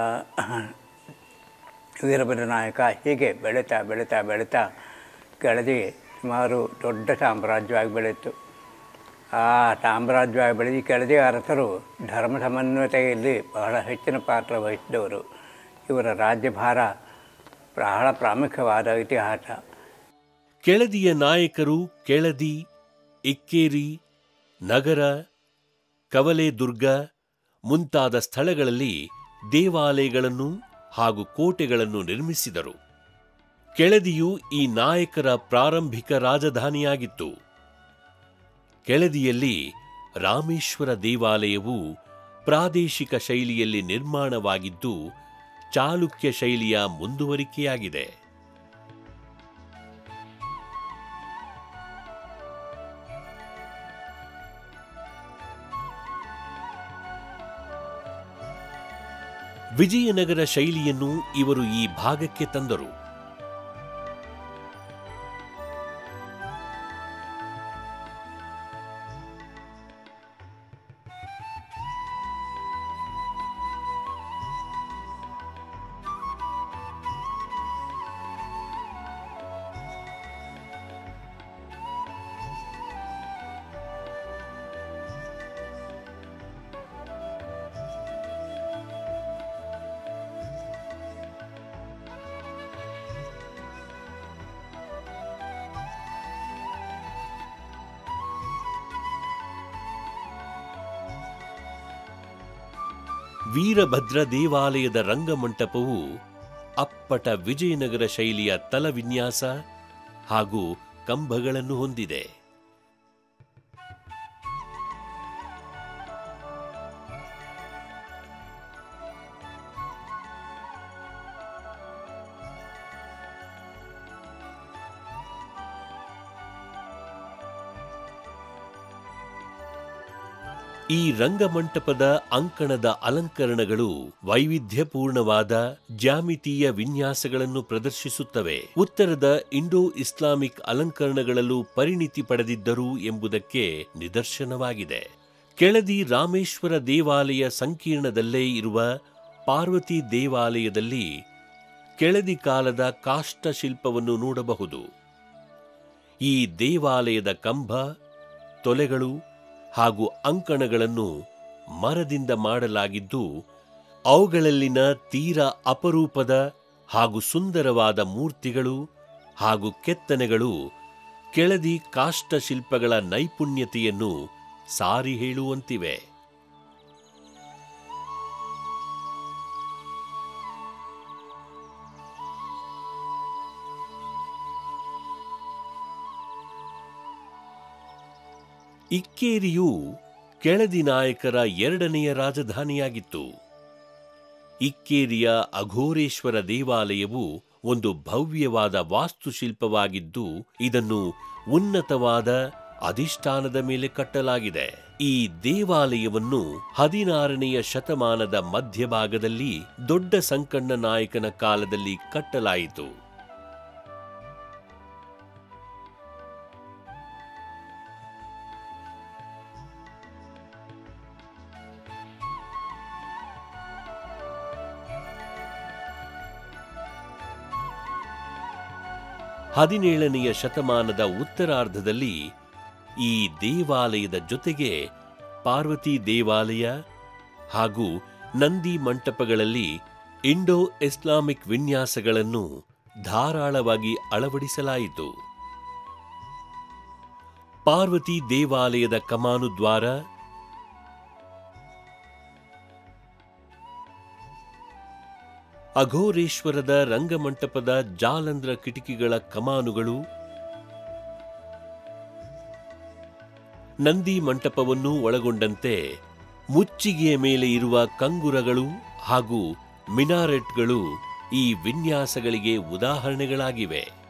ವೀರಭದ್ರ ನಾಯಕ ಹೀಗೆ ಬೆಳೀತಾ ಬೆಳೀತಾ ಬೆಳೀತಾ ಕೆಳದಿ ಸುಮಾರು ದೊಡ್ಡ ಸಾಮ್ರಾಜ್ಯವಾಗಿ ಬೆಳೀತು ಆ ಸಾಮ್ರಾಜ್ಯವಾಗಿ ಬೆಳೆದು ಕೆಳದಿ ಅರಸರು ಧರ್ಮ ಸಮನ್ವಯತೆಯಲ್ಲಿ ಬಹಳ ಹೆಚ್ಚಿನ ಪಾತ್ರ ವಹಿಸಿದವರು ಇವರ ರಾಜ್ಯಭಾರ ಬಹಳ ಪ್ರಾಮುಖ್ಯವಾದ ಇತಿಹಾಸ ಕೆಳದಿಯ ನಾಯಕರು ಕೆಳದಿ ಇಕ್ಕೇರಿ ನಗರ ಕವಲೆದುರ್ಗ ಮುಂತಾದ ಸ್ಥಳಗಳಲ್ಲಿ ದೇವಾಲಯಗಳನ್ನು ಹಾಗೂ ಕೋಟೆಗಳನ್ನು ನಿರ್ಮಿಸಿದರು ಕೆಳದಿಯು ಈ ನಾಯಕರ ಪ್ರಾರಂಭಿಕ ರಾಜಧಾನಿಯಾಗಿತ್ತು ಕೆಳದಿಯಲ್ಲಿ ರಾಮೇಶ್ವರ ದೇವಾಲಯವು ಪ್ರಾದೇಶಿಕ ಶೈಲಿಯಲ್ಲಿ ನಿರ್ಮಾಣವಾಗಿದ್ದು ಚಾಲುಕ್ಯ ಶೈಲಿಯ ಮುಂದುವರಿಕೆಯಾಗಿದೆ ವಿಜಯನಗರ ಶೈಲಿಯನ್ನು ಇವರು ಈ ಭಾಗಕ್ಕೆ ತಂದರು ವೀರಭದ್ರ ದೇವಾಲಯದ ರಂಗಮಂಟಪವು ಅಪ್ಪಟ ವಿಜಯನಗರ ಶೈಲಿಯ ತಲವಿನ್ಯಾಸ ಹಾಗೂ ಕಂಬಗಳನ್ನು ಹೊಂದಿದೆ ಈ ರಂಗಮಂಟಪದ ಅಂಕಣದ ಅಲಂಕರಣಗಳು ವೈವಿಧ್ಯಪೂರ್ಣವಾದ ಜ್ಯಾಮಿತೀಯ ವಿನ್ಯಾಸಗಳನ್ನು ಪ್ರದರ್ಶಿಸುತ್ತವೆ ಉತ್ತರದ ಇಂಡೋ ಇಸ್ಲಾಮಿಕ್ ಅಲಂಕರಣಗಳಲ್ಲೂ ಪರಿಣಿತಿ ಪಡೆದಿದ್ದರು ಎಂಬುದಕ್ಕೆ ನಿದರ್ಶನವಾಗಿದೆ ಕೆಳದಿ ರಾಮೇಶ್ವರ ದೇವಾಲಯ ಸಂಕೀರ್ಣದಲ್ಲೇ ಇರುವ ಪಾರ್ವತಿ ದೇವಾಲಯದಲ್ಲಿ ಕೆಳದಿ ಕಾಲದ ಕಾಷ್ಟ ಶಿಲ್ಪವನ್ನು ನೋಡಬಹುದು ಈ ದೇವಾಲಯದ ಕಂಬ ತೊಲೆಗಳು ಹಾಗೂ ಅಂಕಣಗಳನ್ನು ಮರದಿಂದ ಮಾಡಲಾಗಿದ್ದು ಅವುಗಳಲ್ಲಿನ ತೀರ ಅಪರೂಪದ ಹಾಗೂ ಸುಂದರವಾದ ಮೂರ್ತಿಗಳು ಹಾಗೂ ಕೆತ್ತನೆಗಳು ಕೆಳದಿ ಕಾಷ್ಟಶಿಲ್ಪಗಳ ನೈಪುಣ್ಯತೆಯನ್ನು ಸಾರಿ ಹೇಳುವಂತಿವೆ ಇಕ್ಕೇರಿಯು ಕೆಳದಿ ನಾಯಕರ ಎರಡನೆಯ ರಾಜಧಾನಿಯಾಗಿತ್ತು ಇಕ್ಕೇರಿಯ ಅಘೋರೇಶ್ವರ ದೇವಾಲಯವು ಒಂದು ಭವ್ಯವಾದ ವಾಸ್ತುಶಿಲ್ಪವಾಗಿದ್ದು ಇದನ್ನು ಉನ್ನತವಾದ ಅಧಿಷ್ಠಾನದ ಮೇಲೆ ಕಟ್ಟಲಾಗಿದೆ ಈ ದೇವಾಲಯವನ್ನು ಹದಿನಾರನೆಯ ಶತಮಾನದ ಮಧ್ಯಭಾಗದಲ್ಲಿ ದೊಡ್ಡ ಸಂಕಣ್ಣ ನಾಯಕನ ಕಾಲದಲ್ಲಿ ಕಟ್ಟಲಾಯಿತು ಹದಿನೇಳನೆಯ ಶತಮಾನದ ಉತ್ತರಾರ್ಧದಲ್ಲಿ ಈ ದೇವಾಲಯದ ಜೊತೆಗೆ ಪಾರ್ವತಿ ದೇವಾಲಯ ಹಾಗೂ ನಂದಿ ಮಂಟಪಗಳಲ್ಲಿ ಇಂಡೋ ಇಸ್ಲಾಮಿಕ್ ವಿನ್ಯಾಸಗಳನ್ನು ಧಾರಾಳವಾಗಿ ಅಳವಡಿಸಲಾಯಿತು ಪಾರ್ವತಿ ದೇವಾಲಯದ ಕಮಾನು ದ್ವಾರ ಅಘೋರೇಶ್ವರದ ರಂಗಮಂಟಪದ ಜಾಲಂಧ್ರ ಕಿಟಕಿಗಳ ಕಮಾನುಗಳು ನಂದಿ ಮಂಟಪವನ್ನು ಒಳಗೊಂಡಂತೆ ಮುಚ್ಚಿಗೆಯ ಮೇಲೆ ಇರುವ ಕಂಗುರಗಳು ಹಾಗೂ ಮಿನಾರೆಟ್ಗಳು ಈ ವಿನ್ಯಾಸಗಳಿಗೆ ಉದಾಹರಣೆಗಳಾಗಿವೆ